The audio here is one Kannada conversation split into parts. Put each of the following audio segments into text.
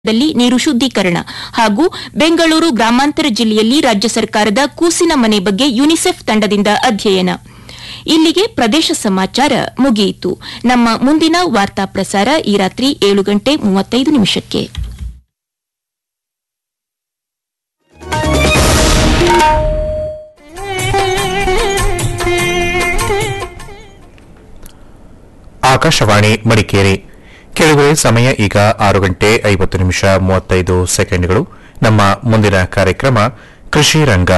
ದಲ್ಲಿ ನೀರು ಶುದ್ದೀಕರಣ ಹಾಗೂ ಬೆಂಗಳೂರು ಗ್ರಾಮಾಂತರ ಜಿಲ್ಲೆಯಲ್ಲಿ ರಾಜ್ಯ ಸರ್ಕಾರದ ಕೂಸಿನ ಮನೆ ಬಗ್ಗೆ ಯುನಿಸೆಫ್ ತಂಡದಿಂದ ಅಧ್ಯಯನ ಇಲ್ಲಿಗೆ ಪ್ರದೇಶ ಸಮಾಚಾರ ಮುಗಿಯಿತು ನಮ್ಮ ಮುಂದಿನ ವಾರ್ತಾ ಪ್ರಸಾರ ಈ ರಾತ್ರಿ ಏಳು ಗಂಟೆ ಮೂವತ್ತೈದು ನಿಮಿಷಕ್ಕೆ ಆಕಾಶವಾಣಿ ಮಡಿಕೇರಿ ಕೆಳಗುವೆ ಸಮಯ ಈಗ ಆರು ಗಂಟೆ ಐವತ್ತು ನಿಮಿಷ ಮೂವತ್ತೈದು ಸೆಕೆಂಡ್ಗಳು ನಮ್ಮ ಮುಂದಿನ ಕಾರ್ಯಕ್ರಮ ಕೃಷಿ ರಂಗ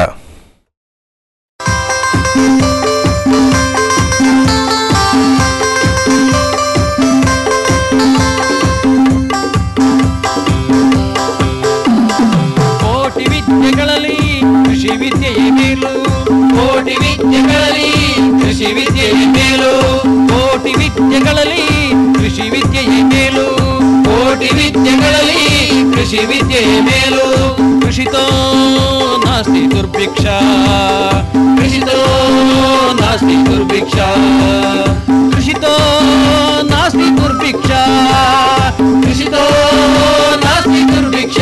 ಕೋಟಿ ವಿದ್ಯೆಗಳಲ್ಲಿ ಕೃಷಿ ವಿದ್ಯೆಯೇ ಮೇಲು ಕೋಟಿ ವಿದ್ಯೆಗಳಲ್ಲಿ ಕೃಷಿ ವಿದ್ಯೆಯೇ ಮೇಲು ಕೋಟಿ ವಿದ್ಯೆಗಳಲ್ಲಿ ಕೃಷಿ ವಿದ್ಯೆಯೇ ಮೇಲು ಕೋಟಿ ವಿದ್ಯೆಗಳಲ್ಲಿ ಕೃಷಿ ವಿದ್ಯೆಯೇ ಮೇಲು ಕೃಷಿತೋ ನಾಸ್ತಿ ದುರ್ಭಿಕ್ಷ ಕೃಷಿತೋ ನಾಸ್ತಿ ದುರ್ಭಿಕ್ಷ ಕೃಷಿತೋ ನಾಸ್ತಿ ದುರ್ಭಿಕ್ಷ ಕೃಷಿತೋ ನಾಸ್ತಿ ದುರ್ಭಿಕ್ಷ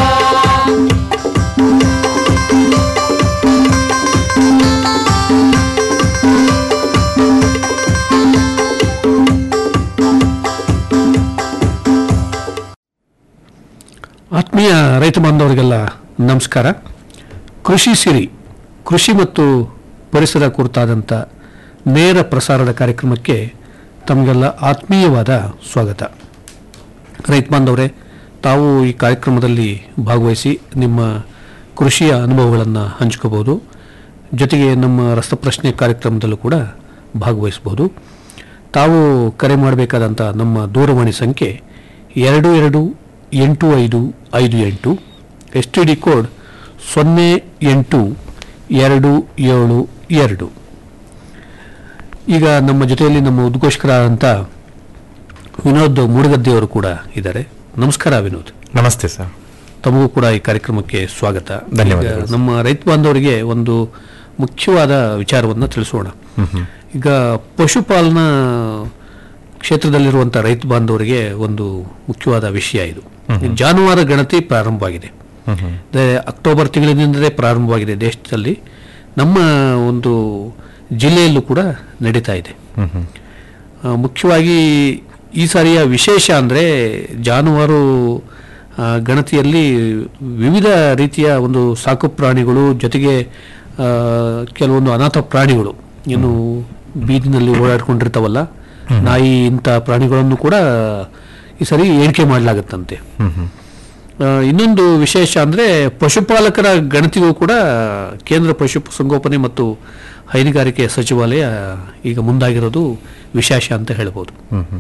ಆತ್ಮೀಯ ರೈತ ಬಾಂಧವರಿಗೆಲ್ಲ ನಮಸ್ಕಾರ ಕೃಷಿ ಸಿರಿ ಕೃಷಿ ಮತ್ತು ಪರಿಸರ ಕುರಿತಾದಂಥ ನೇರ ಪ್ರಸಾರದ ಕಾರ್ಯಕ್ರಮಕ್ಕೆ ತಮಗೆಲ್ಲ ಆತ್ಮೀಯವಾದ ಸ್ವಾಗತ ರೈತ ಬಾಂಧವರೇ ತಾವು ಈ ಕಾರ್ಯಕ್ರಮದಲ್ಲಿ ಭಾಗವಹಿಸಿ ನಿಮ್ಮ ಕೃಷಿಯ ಅನುಭವಗಳನ್ನು ಹಂಚ್ಕೋಬೋದು ಜೊತೆಗೆ ನಮ್ಮ ರಸಪ್ರಶ್ನೆ ಕಾರ್ಯಕ್ರಮದಲ್ಲೂ ಕೂಡ ಭಾಗವಹಿಸಬಹುದು ತಾವು ಕರೆ ಮಾಡಬೇಕಾದಂಥ ನಮ್ಮ ದೂರವಾಣಿ ಸಂಖ್ಯೆ ಎರಡು ಎರಡು ಎಂಟು ಐದು ಐದು ಎಂಟು ಎಸ್ ಟಿ ಡಿ ಕೋಡ್ ಸೊನ್ನೆ ಎಂಟು ಎರಡು ಏಳು ಎರಡು ಈಗ ನಮ್ಮ ಜೊತೆಯಲ್ಲಿ ನಮ್ಮ ಉದ್ಘೋಷಕರಾದಂಥ ವಿನೋದ್ ಮೂಡಗದ್ದೆಯವರು ಕೂಡ ಇದ್ದಾರೆ ನಮಸ್ಕಾರ ವಿನೋದ್ ನಮಸ್ತೆ ಸರ್ ತಮಗೂ ಕೂಡ ಈ ಕಾರ್ಯಕ್ರಮಕ್ಕೆ ಸ್ವಾಗತ ಧನ್ಯವಾದಗಳು. ಈಗ ನಮ್ಮ ರೈತ ಬಾಂಧವರಿಗೆ ಒಂದು ಮುಖ್ಯವಾದ ವಿಚಾರವನ್ನು ತಿಳಿಸೋಣ ಈಗ ಪಶುಪಾಲನಾ ಕ್ಷೇತ್ರದಲ್ಲಿರುವಂಥ ರೈತ ಬಾಂಧವರಿಗೆ ಒಂದು ಮುಖ್ಯವಾದ ವಿಷಯ ಇದು ಜಾನುವಾರು ಗಣತಿ ಪ್ರಾರಂಭವಾಗಿದೆ ಅದೇ ಅಕ್ಟೋಬರ್ ತಿಂಗಳಿನಿಂದಲೇ ಪ್ರಾರಂಭವಾಗಿದೆ ದೇಶದಲ್ಲಿ ನಮ್ಮ ಒಂದು ಜಿಲ್ಲೆಯಲ್ಲೂ ಕೂಡ ನಡೀತಾ ಇದೆ ಆ, ಮುಖ್ಯವಾಗಿ ಈ ಸಾರಿಯ ವಿಶೇಷ ಅಂದರೆ ಜಾನುವಾರು ಆ, ಗಣತಿಯಲ್ಲಿ ವಿವಿಧ ರೀತಿಯ ಒಂದು ಸಾಕು ಪ್ರಾಣಿಗಳು ಜೊತೆಗೆ ಆ, ಕೆಲವೊಂದು ಅನಾಥ ಪ್ರಾಣಿಗಳು ಏನು ಬೀದಿನಲ್ಲಿ ಓಡಾಡ್ಕೊಂಡಿರ್ತಾವಲ್ಲ ನಾಯಿ ಇಂಥ ಪ್ರಾಣಿಗಳನ್ನು ಕೂಡ ಈ ಸರಿ ಎಣಿಕೆ ಮಾಡಲಾಗುತ್ತಂತೆ ಆ, ಇನ್ನೊಂದು ವಿಶೇಷ ಅಂದರೆ ಪಶುಪಾಲಕರ ಗಣತಿಗೂ ಕೂಡ ಕೇಂದ್ರ ಪಶು ಸಂಗೋಪನೆ ಮತ್ತು ಹೈನುಗಾರಿಕೆ ಸಚಿವಾಲಯ ಈಗ ಮುಂದಾಗಿರೋದು ವಿಶೇಷ ಅಂತ ಹೇಳ್ಬೋದು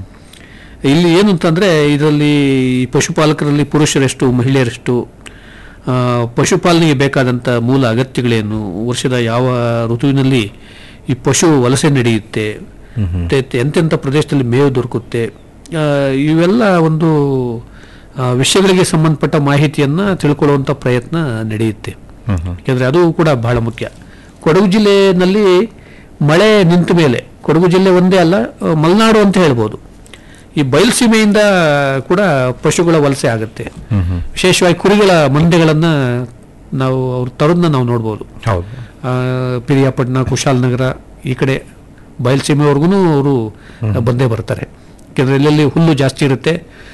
ಇಲ್ಲಿ ಏನು ಅಂತಂದರೆ ಇದರಲ್ಲಿ ಈ ಪಶುಪಾಲಕರಲ್ಲಿ ಪುರುಷರೆಷ್ಟು ಮಹಿಳೆಯರೆಷ್ಟು ಆ, ಪಶುಪಾಲನೆಗೆ ಬೇಕಾದಂಥ ಮೂಲ ಅಗತ್ಯಗಳೇನು ವರ್ಷದ ಯಾವ ಋತುವಿನಲ್ಲಿ ಈ ಪಶು ವಲಸೆ ನಡೆಯುತ್ತೆ ಮತ್ತೆ ಎಂತೆಂಥ ಪ್ರದೇಶದಲ್ಲಿ ಮೇವು ದೊರಕುತ್ತೆ ಆ, ಇವೆಲ್ಲ ಒಂದು ಆ, ವಿಷಯಗಳಿಗೆ ಸಂಬಂಧಪಟ್ಟ ಮಾಹಿತಿಯನ್ನು ತಿಳ್ಕೊಳ್ಳುವಂಥ ಪ್ರಯತ್ನ ನಡೆಯುತ್ತೆ ಯಾಕೆಂದರೆ ಅದು ಕೂಡ ಬಹಳ ಮುಖ್ಯ ಕೊಡಗು ಜಿಲ್ಲೆಯಲ್ಲಿ ಮಳೆ ನಿಂತ ಮೇಲೆ ಕೊಡಗು ಜಿಲ್ಲೆ ಒಂದೇ ಅಲ್ಲ ಆ, ಮಲೆನಾಡು ಅಂತ ಹೇಳ್ಬೋದು ಈ ಬಯಲುಸೀಮೆಯಿಂದ ಕೂಡ ಪಶುಗಳ ವಲಸೆ ಆಗುತ್ತೆ ವಿಶೇಷವಾಗಿ ಕುರಿಗಳ ಮಂದೆಗಳನ್ನು ನಾವು ಅವ್ರ ತರೋದನ್ನ ನಾವು ನೋಡ್ಬೋದು ಹೌದು ಆ, ಪಿರಿಯಾಪಟ್ಟಣ ಕುಶಾಲನಗರ ಈ ಕಡೆ ಬಯಲುಸೀಮೆವರೆಗೂ ಅವರು ಬಂದೇ ಬರ್ತಾರೆ ಯಾಕೆಂದರೆ ಎಲ್ಲೆಲ್ಲಿ ಹುಲ್ಲು ಜಾಸ್ತಿ ಇರುತ್ತೆ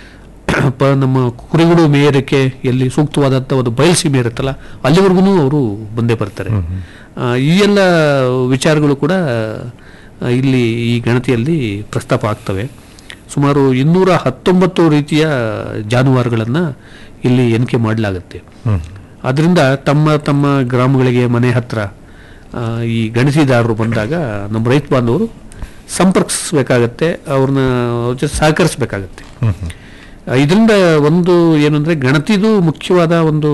ಪ ನಮ್ಮ ಕುರಿಗಳು ಮೇಯೋದಕ್ಕೆ ಎಲ್ಲಿ ಸೂಕ್ತವಾದಂಥ ಒಂದು ಬಯಲುಸೀಮೆ ಇರುತ್ತಲ್ಲ ಅಲ್ಲಿವರೆಗೂ ಅವರು ಬಂದೇ ಬರ್ತಾರೆ ಆ, ಈ ಎಲ್ಲ ವಿಚಾರಗಳು ಕೂಡ ಆ, ಇಲ್ಲಿ ಈ ಗಣತಿಯಲ್ಲಿ ಪ್ರಸ್ತಾಪ ಆಗ್ತವೆ ಸುಮಾರು ಇನ್ನೂರ ಹತ್ತೊಂಬತ್ತು ರೀತಿಯ ಜಾನುವಾರುಗಳನ್ನು ಇಲ್ಲಿ ಎಣಿಕೆ ಮಾಡಲಾಗುತ್ತೆ ಅದರಿಂದ ತಮ್ಮ ತಮ್ಮ ಗ್ರಾಮಗಳಿಗೆ ಮನೆ ಹತ್ರ ಆ, ಈ ಗಣತಿದಾರರು ಬಂದಾಗ ನಮ್ಮ ರೈತ ಬಾಂಧವರು ಸಂಪರ್ಕಿಸಬೇಕಾಗತ್ತೆ ಅವ್ರನ್ನ ಅವ್ರ ಜೊತೆ ಸಹಕರಿಸಬೇಕಾಗತ್ತೆ ಇದರಿಂದ ಒಂದು ಏನಂದ್ರೆ ಗಣತಿದು ಮುಖ್ಯವಾದ ಒಂದು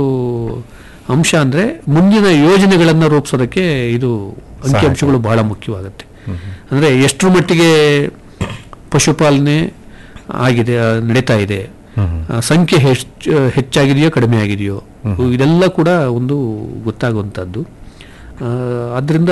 ಅಂಶ ಅಂದ್ರೆ ಮುಂದಿನ ಯೋಜನೆಗಳನ್ನು ರೂಪಿಸೋದಕ್ಕೆ ಇದು ಅಂಕಿಅಂಶಗಳು ಬಹಳ ಮುಖ್ಯವಾಗುತ್ತೆ ಅಂದ್ರೆ ಎಷ್ಟರ ಮಟ್ಟಿಗೆ ಪಶುಪಾಲನೆ ಆಗಿದೆ ಆ, ನಡೀತಾ ಇದೆ ಆ, ಸಂಖ್ಯೆ ಹೆಚ್ಚು ಹೆಚ್ಚಾಗಿದೆಯೋ ಕಡಿಮೆ ಆಗಿದೆಯೋ ಇದೆಲ್ಲ ಕೂಡ ಒಂದು ಗೊತ್ತಾಗುವಂಥದ್ದು ಆದ್ದರಿಂದ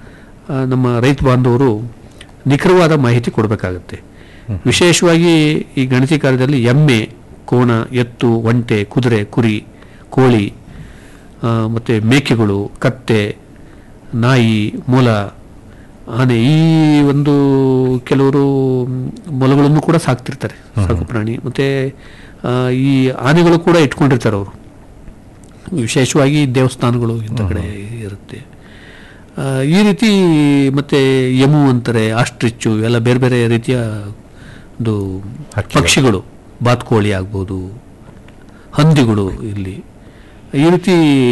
ನಮ್ಮ ರೈತ ಬಾಂಧವರು ನಿಖರವಾದ ಮಾಹಿತಿ ಕೊಡಬೇಕಾಗತ್ತೆ ವಿಶೇಷವಾಗಿ ಈ ಗಣತಿ ಕಾರ್ಯದಲ್ಲಿ ಎಮ್ಮೆ ಕೋಣ ಎತ್ತು ಒಂಟೆ ಕುದುರೆ ಕುರಿ ಕೋಳಿ ಆ, ಮತ್ತೆ ಮೇಕೆಗಳು ಕತ್ತೆ ನಾಯಿ ಮೊಲ ಆನೆ ಈ ಒಂದು ಕೆಲವರು ಮ್, ಮೊಲಗಳನ್ನು ಕೂಡ ಸಾಕ್ತಿರ್ತಾರೆ ಸಾಕು ಪ್ರಾಣಿ ಮತ್ತೆ ಆ, ಈ ಆನೆಗಳು ಕೂಡ ಇಟ್ಕೊಂಡಿರ್ತಾರೆ ಅವರು ವಿಶೇಷವಾಗಿ ದೇವಸ್ಥಾನಗಳು ಇಂಥ ಕಡೆ ಇರುತ್ತೆ ಆ, ಈ ರೀತಿ ಮತ್ತೆ ಯಮು ಅಂತಾರೆ ಆಸ್ಟ್ರಿಚ್ಚು ಇವೆಲ್ಲ ಬೇರೆ ಬೇರೆ ರೀತಿಯ ಒಂದು ಹಕ್ಕಿಗಳು. ಪಕ್ಷಿಗಳು ಬಾತ್ಕೋಳಿ ಆಗ್ಬೋದು ಹಂದಿಗಳು ಇಲ್ಲಿ ಈ ರೀತಿ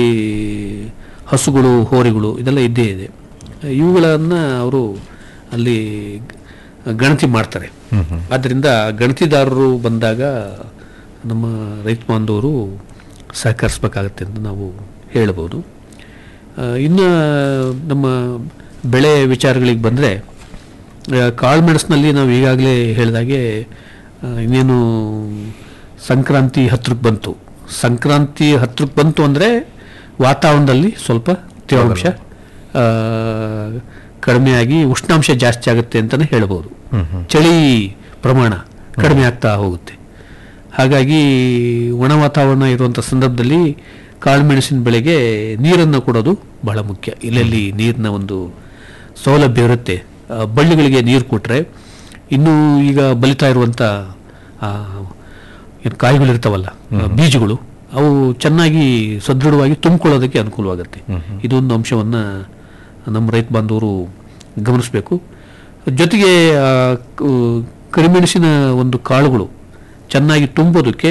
ಹಸುಗಳು ಹೋರಿಗಳು ಇದೆಲ್ಲ ಇದ್ದೇ ಇದೆ ಇವುಗಳನ್ನು ಅವರು ಅಲ್ಲಿ ಗಣತಿ ಮಾಡ್ತಾರೆ ಆದ್ದರಿಂದ ಗಣತಿದಾರರು ಬಂದಾಗ ನಮ್ಮ ರೈತ ಬಾಂಧವರು ಸಹಕರಿಸ್ಬೇಕಾಗತ್ತೆ ಅಂತ ನಾವು ಹೇಳ್ಬೋದು ಇನ್ನು ನಮ್ಮ ಬೆಳೆ ವಿಚಾರಗಳಿಗೆ ಬಂದರೆ ಕಾಳುಮೆಣಸಿನಲ್ಲಿ ನಾವು ಈಗಾಗಲೇ ಹೇಳಿದಾಗೆ ಆ, ಇನ್ನೇನು ಸಂಕ್ರಾಂತಿ ಹತ್ರಕ್ಕೆ ಬಂತು ಸಂಕ್ರಾಂತಿ ಹತ್ರಕ್ಕೆ ಬಂತು ಅಂದರೆ ವಾತಾವರಣದಲ್ಲಿ ಸ್ವಲ್ಪ ತೇವಾಂಶ ಆ, ಕಡಿಮೆಯಾಗಿ ಉಷ್ಣಾಂಶ ಜಾಸ್ತಿ ಆಗುತ್ತೆ ಅಂತಲೇ ಹೇಳ್ಬೋದು ಚಳಿ ಪ್ರಮಾಣ ಕಡಿಮೆ ಆಗ್ತಾ ಹೋಗುತ್ತೆ ಹಾಗಾಗಿ ಒಣ ವಾತಾವರಣ ಇರುವಂಥ ಸಂದರ್ಭದಲ್ಲಿ ಕಾಳುಮೆಣಸಿನ ಬೆಳೆಗೆ ನೀರನ್ನು ಕೊಡೋದು ಬಹಳ ಮುಖ್ಯ ಇಲ್ಲೆಲ್ಲಿ ನೀರಿನ ಒಂದು ಸೌಲಭ್ಯ ಇರುತ್ತೆ ಆ, ಬಳ್ಳಿಗಳಿಗೆ ನೀರು ಕೊಟ್ಟರೆ ಇನ್ನೂ ಈಗ ಬಲಿತಾ ಇರುವಂಥ ಆ, ಏನು ಕಾಯಿಗಳಿರ್ತಾವಲ್ಲ ಆ, ಬೀಜಗಳು ಅವು ಚೆನ್ನಾಗಿ ಸದೃಢವಾಗಿ ತುಂಬಿಕೊಳ್ಳೋದಕ್ಕೆ ಅನುಕೂಲವಾಗುತ್ತೆ ಇದೊಂದು ಅಂಶವನ್ನು ನಮ್ಮ ರೈತ ಬಾಂಧವರು ಗಮನಿಸಬೇಕು ಜೊತೆಗೆ ಆ, ಕ- ಕರಿಮೆಣಸಿನ ಒಂದು ಕಾಳುಗಳು ಚೆನ್ನಾಗಿ ತುಂಬೋದಕ್ಕೆ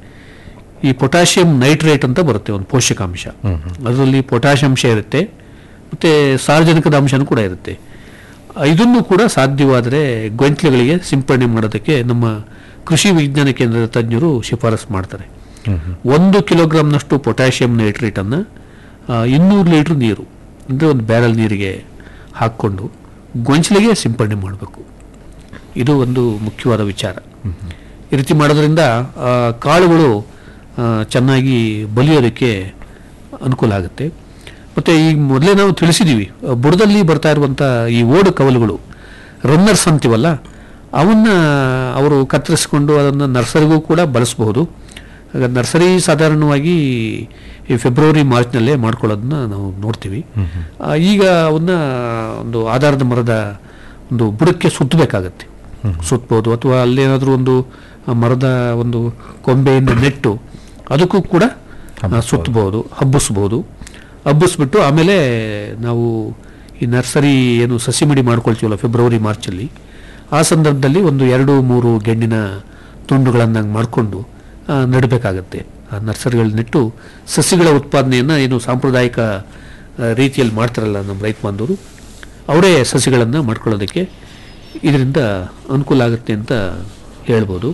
ಈ ಪೊಟ್ಯಾಷಿಯಂ ನೈಟ್ರೇಟ್ ಅಂತ ಬರುತ್ತೆ ಒಂದು ಪೋಷಕಾಂಶ ಅದರಲ್ಲಿ ಪೊಟ್ಯಾಷ್ ಅಂಶ ಇರುತ್ತೆ ಮತ್ತು ಸಾರ್ವಜನಿಕದ ಅಂಶನೂ ಕೂಡ ಇರುತ್ತೆ ಆ, ಇದನ್ನು ಕೂಡ ಸಾಧ್ಯವಾದರೆ ಗೊಂಟ್ಲೆಗಳಿಗೆ ಸಿಂಪಡಣೆ ಮಾಡೋದಕ್ಕೆ ನಮ್ಮ ಕೃಷಿ ವಿಜ್ಞಾನ ಕೇಂದ್ರದ ತಜ್ಞರು ಶಿಫಾರಸು ಮಾಡ್ತಾರೆ ಒಂದು ಕಿಲೋಗ್ರಾಮ್ನಷ್ಟು ಪೊಟ್ಯಾಷಿಯಂ ನೈಟ್ರೇಟನ್ನು ಇನ್ನೂರು ಲೀಟ್ರ್ ನೀರು ಅಂದರೆ ಒಂದು ಬ್ಯಾರಲ್ ನೀರಿಗೆ ಹಾಕ್ಕೊಂಡು ಗೊಂಚಲಿಗೆ ಸಿಂಪಡಣೆ ಮಾಡಬೇಕು ಇದು ಒಂದು ಮುಖ್ಯವಾದ ವಿಚಾರ ಈ ರೀತಿ ಮಾಡೋದ್ರಿಂದ ಆ, ಕಾಳುಗಳು ಆ, ಚೆನ್ನಾಗಿ ಬಲಿಯೋದಕ್ಕೆ ಅನುಕೂಲ ಆಗುತ್ತೆ ಮತ್ತು ಈ ಮೊದಲೇ ನಾವು ತಿಳಿಸಿದ್ದೀವಿ ಆ, ಬುಡದಲ್ಲಿ ಬರ್ತಾ ಇರುವಂಥ ಈ ಓಡು ಕವಲುಗಳು ರನ್ನರ್ಸ್ ಅಂತೀವಲ್ಲ ಅವನ್ನ ಅವರು ಕತ್ತರಿಸ್ಕೊಂಡು ಅದನ್ನು ನರ್ಸರಿಗೂ ಕೂಡ ಬಳಸಬಹುದು ಆಗ ನರ್ಸರಿ ಸಾಧಾರಣವಾಗಿ ಈ ಫೆಬ್ರವರಿ ಮಾರ್ಚ್ನಲ್ಲೇ ಮಾಡ್ಕೊಳ್ಳೋದನ್ನ ನಾವು ನೋಡ್ತೀವಿ ಆ, ಈಗ ಅವನ್ನ ಒಂದು ಆಧಾರದ ಮರದ ಒಂದು ಬುಡಕ್ಕೆ ಸುತ್ತಬೇಕಾಗತ್ತೆ ಸುತ್ತಬಹುದು ಅಥವಾ ಅಲ್ಲೇನಾದರೂ ಒಂದು ಆ ಮರದ ಒಂದು ಕೊಂಬೆಯಿಂದ ನೆಟ್ಟು ಅದಕ್ಕೂ ಕೂಡ ಆ, ಸುತ್ತಬಹುದು ಹಬ್ಬಿಸ್ಬೋದು ಹಬ್ಬಿಸ್ಬಿಟ್ಟು ಆಮೇಲೆ ನಾವು ಈ ನರ್ಸರಿ ಏನು ಸಸಿ ಮಡಿ ಮಾಡ್ಕೊಳ್ತೀವಲ್ಲ ಫೆಬ್ರವರಿ ಮಾರ್ಚಲ್ಲಿ ಆ ಸಂದರ್ಭದಲ್ಲಿ ಒಂದು ಎರಡು ಮೂರು ಗೆಣ್ಣಿನ ತುಂಡುಗಳನ್ನಾಗಿ ಮಾಡಿಕೊಂಡು ನೆಡಬೇಕಾಗತ್ತೆ ಆ ನರ್ಸರಿಗಳು ನೆಟ್ಟು ಸಸಿಗಳ ಉತ್ಪಾದನೆಯನ್ನು ಏನು ಸಾಂಪ್ರದಾಯಿಕ ಆ, ರೀತಿಯಲ್ಲಿ ಮಾಡ್ತಾರಲ್ಲ ನಮ್ಮ ರೈತ ಬಾಂಧವರು ಅವರೇ ಸಸಿಗಳನ್ನು ಮಾಡ್ಕೊಳ್ಳೋದಕ್ಕೆ ಇದರಿಂದ ಅನುಕೂಲ ಆಗುತ್ತೆ ಅಂತ ಹೇಳ್ಬೋದು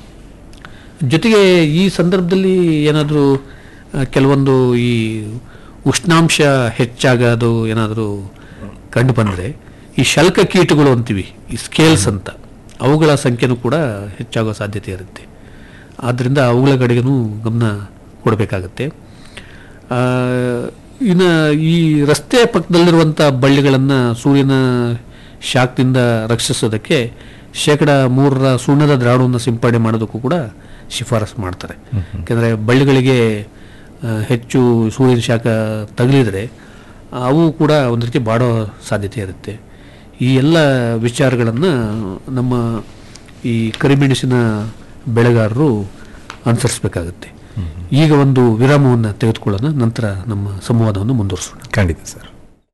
ಜೊತೆಗೆ ಈ ಸಂದರ್ಭದಲ್ಲಿ ಏನಾದರೂ ಕೆಲವೊಂದು ಈ ಉಷ್ಣಾಂಶ ಹೆಚ್ಚಾಗೋದು ಏನಾದರೂ ಕಂಡು ಬಂದರೆ ಈ ಶಲ್ಕ ಕೀಟಗಳು ಅಂತೀವಿ ಈ ಸ್ಕೇಲ್ಸ್ ಅಂತ ಅವುಗಳ ಸಂಖ್ಯೆನೂ ಕೂಡ ಹೆಚ್ಚಾಗೋ ಸಾಧ್ಯತೆ ಇರುತ್ತೆ ಆದ್ದರಿಂದ ಅವುಗಳ ಕಡೆಗೂ ಗಮನ ಕೊಡಬೇಕಾಗತ್ತೆ ಆ, ಇನ್ನು ಈ ರಸ್ತೆ ಪಕ್ಕದಲ್ಲಿರುವಂಥ ಬಳ್ಳಿಗಳನ್ನು ಸೂರ್ಯನ ಶಾಕ್ನಿಂದ ರಕ್ಷಿಸೋದಕ್ಕೆ ಶೇಕಡ ಮೂರರ ಸುಣ್ಣದ ದ್ರಾವಣವನ್ನು ಸಿಂಪಡಣೆ ಮಾಡೋದಕ್ಕೂ ಕೂಡ ಶಿಫಾರಸು ಮಾಡ್ತಾರೆ ಯಾಕೆಂದರೆ ಬಳ್ಳಿಗಳಿಗೆ ಆ, ಹೆಚ್ಚು ಸೂರ್ಯನ ಶಾಖ ತಗುಲಿದರೆ ಅವು ಕೂಡ ಒಂದು ರೀತಿ ಬಾಡೋ ಸಾಧ್ಯತೆ ಇರುತ್ತೆ ಈ ಎಲ್ಲ ವಿಚಾರಗಳನ್ನು ನಮ್ಮ ಈ ಕರಿಮೆಣಸಿನ ಬೆಳೆಗಾರರು ಅನುಸರಿಸಬೇಕಾಗುತ್ತೆ ಈಗ ಒಂದು ವಿರಾಮವನ್ನು ತೆಗೆದುಕೊಳ್ಳೋಣ ನಂತರ ನಮ್ಮ ಸಂವಾದವನ್ನು ಮುಂದುವರಿಸೋಣ ಖಂಡಿತ ಸರ್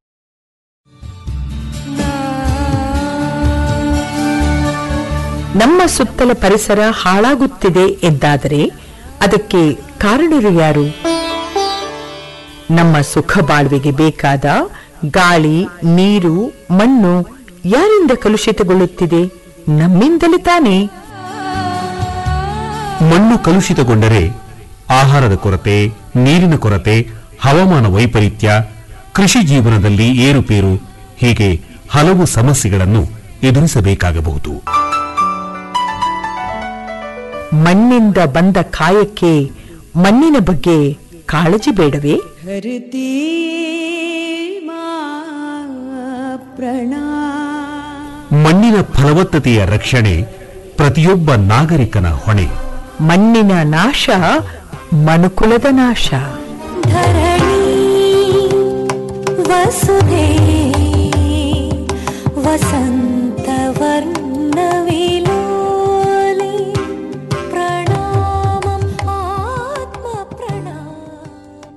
ನಮ್ಮ ಸುತ್ತಲ ಪರಿಸರ ಹಾಳಾಗುತ್ತಿದೆ ಎಂದಾದರೆ ಅದಕ್ಕೆ ಕಾರಣರು ಯಾರು ನಮ್ಮ ಸುಖ ಬಾಳ್ವೆಗೆ ಬೇಕಾದ ಗಾಳಿ ನೀರು ಮಣ್ಣು ಯಾರಿಂದ ಕಲುಷಿತಗೊಳ್ಳುತ್ತಿದೆ ನಮ್ಮಿಂದಲೇ ತಾನೇ ಮಣ್ಣು ಕಲುಷಿತಗೊಂಡರೆ ಆಹಾರದ ಕೊರತೆ ನೀರಿನ ಕೊರತೆ ಹವಾಮಾನ ವೈಪರೀತ್ಯ ಕೃಷಿ ಜೀವನದಲ್ಲಿ ಏರುಪೇರು ಹೀಗೆ ಹಲವು ಸಮಸ್ಯೆಗಳನ್ನು ಎದುರಿಸಬೇಕಾಗಬಹುದು ಮಣ್ಣಿಂದ ಬಂದ ಕಾಯಕ್ಕೆ ಮಣ್ಣಿನ ಬಗ್ಗೆ ಕಾಳಜಿ ಬೇಡವೇ धरती माँ प्रणाम ಮಣ್ಣಿನ ಫಲವತ್ತತೆಯ ರಕ್ಷಣೆ ಪ್ರತಿಯೊಬ್ಬ ನಾಗರಿಕನ ಹೊಣೆ ಮಣ್ಣಿನ ನಾಶ ಮನುಕುಲದ ನಾಶ ಧರಣಿ ವಸುಧೆ ವಸಂತ ವರ್ಣವಿಲೋಲೆ ಪ್ರಣಾಮಂ ಆತ್ಮ ಪ್ರಣಾಮಂ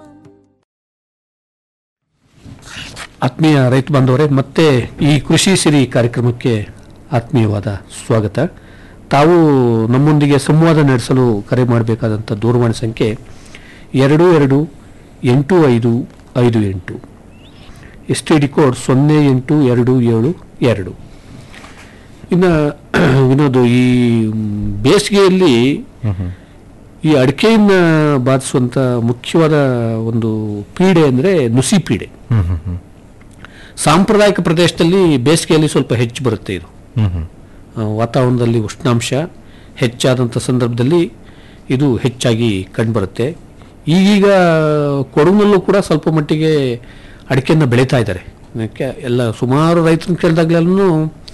ಆತ್ಮೀಯ ರೈತ ಬಾಂಧವರೇ ಮತ್ತೆ ಈ ಕೃಷಿ ಸಿರಿ ಕಾರ್ಯಕ್ರಮಕ್ಕೆ ಆತ್ಮೀಯವಾದ ಸ್ವಾಗತ ತಾವು ನಮ್ಮೊಂದಿಗೆ ಸಂವಾದ ನಡೆಸಲು ಕರೆ ಮಾಡಬೇಕಾದಂಥ ದೂರವಾಣಿ ಸಂಖ್ಯೆ ಎರಡು ಎರಡು ಎಂಟು ಐದು ಐದು ಎಂಟು ಎಸ್ ಟಿ ಡಿ ಕೋಡ್ ಸೊನ್ನೆ ಎಂಟು ಎರಡು ಏಳು ಎರಡು ಇನ್ನು ವಿನೋದ್ ಈ ಮ್, ಬೇಸಿಗೆಯಲ್ಲಿ ಈ ಅಡಿಕೆಯನ್ನ ಬಾಧಿಸುವಂಥ ಮುಖ್ಯವಾದ ಒಂದು ಪೀಡೆ ಅಂದರೆ ನುಸಿ ಪೀಡೆ ಸಾಂಪ್ರದಾಯಿಕ ಪ್ರದೇಶದಲ್ಲಿ ಬೇಸಿಗೆಯಲ್ಲಿ ಸ್ವಲ್ಪ ಹೆಚ್ಚು ಬರುತ್ತೆ ಇದು ಆ, ವಾತಾವರಣದಲ್ಲಿ ಉಷ್ಣಾಂಶ ಹೆಚ್ಚಾದಂಥ ಸಂದರ್ಭದಲ್ಲಿ ಇದು ಹೆಚ್ಚಾಗಿ ಕಂಡುಬರುತ್ತೆ ಈಗೀಗ ಕೊಡಗಿನಲ್ಲೂ ಕೂಡ ಸ್ವಲ್ಪ ಮಟ್ಟಿಗೆ ಅಡಿಕೆಯನ್ನು ಬೆಳೀತಾ ಇದ್ದಾರೆ ಇದಕ್ಕೆ ಎಲ್ಲ ಸುಮಾರು ರೈತರನ್ನ ಕೇಳಿದಾಗಲೂ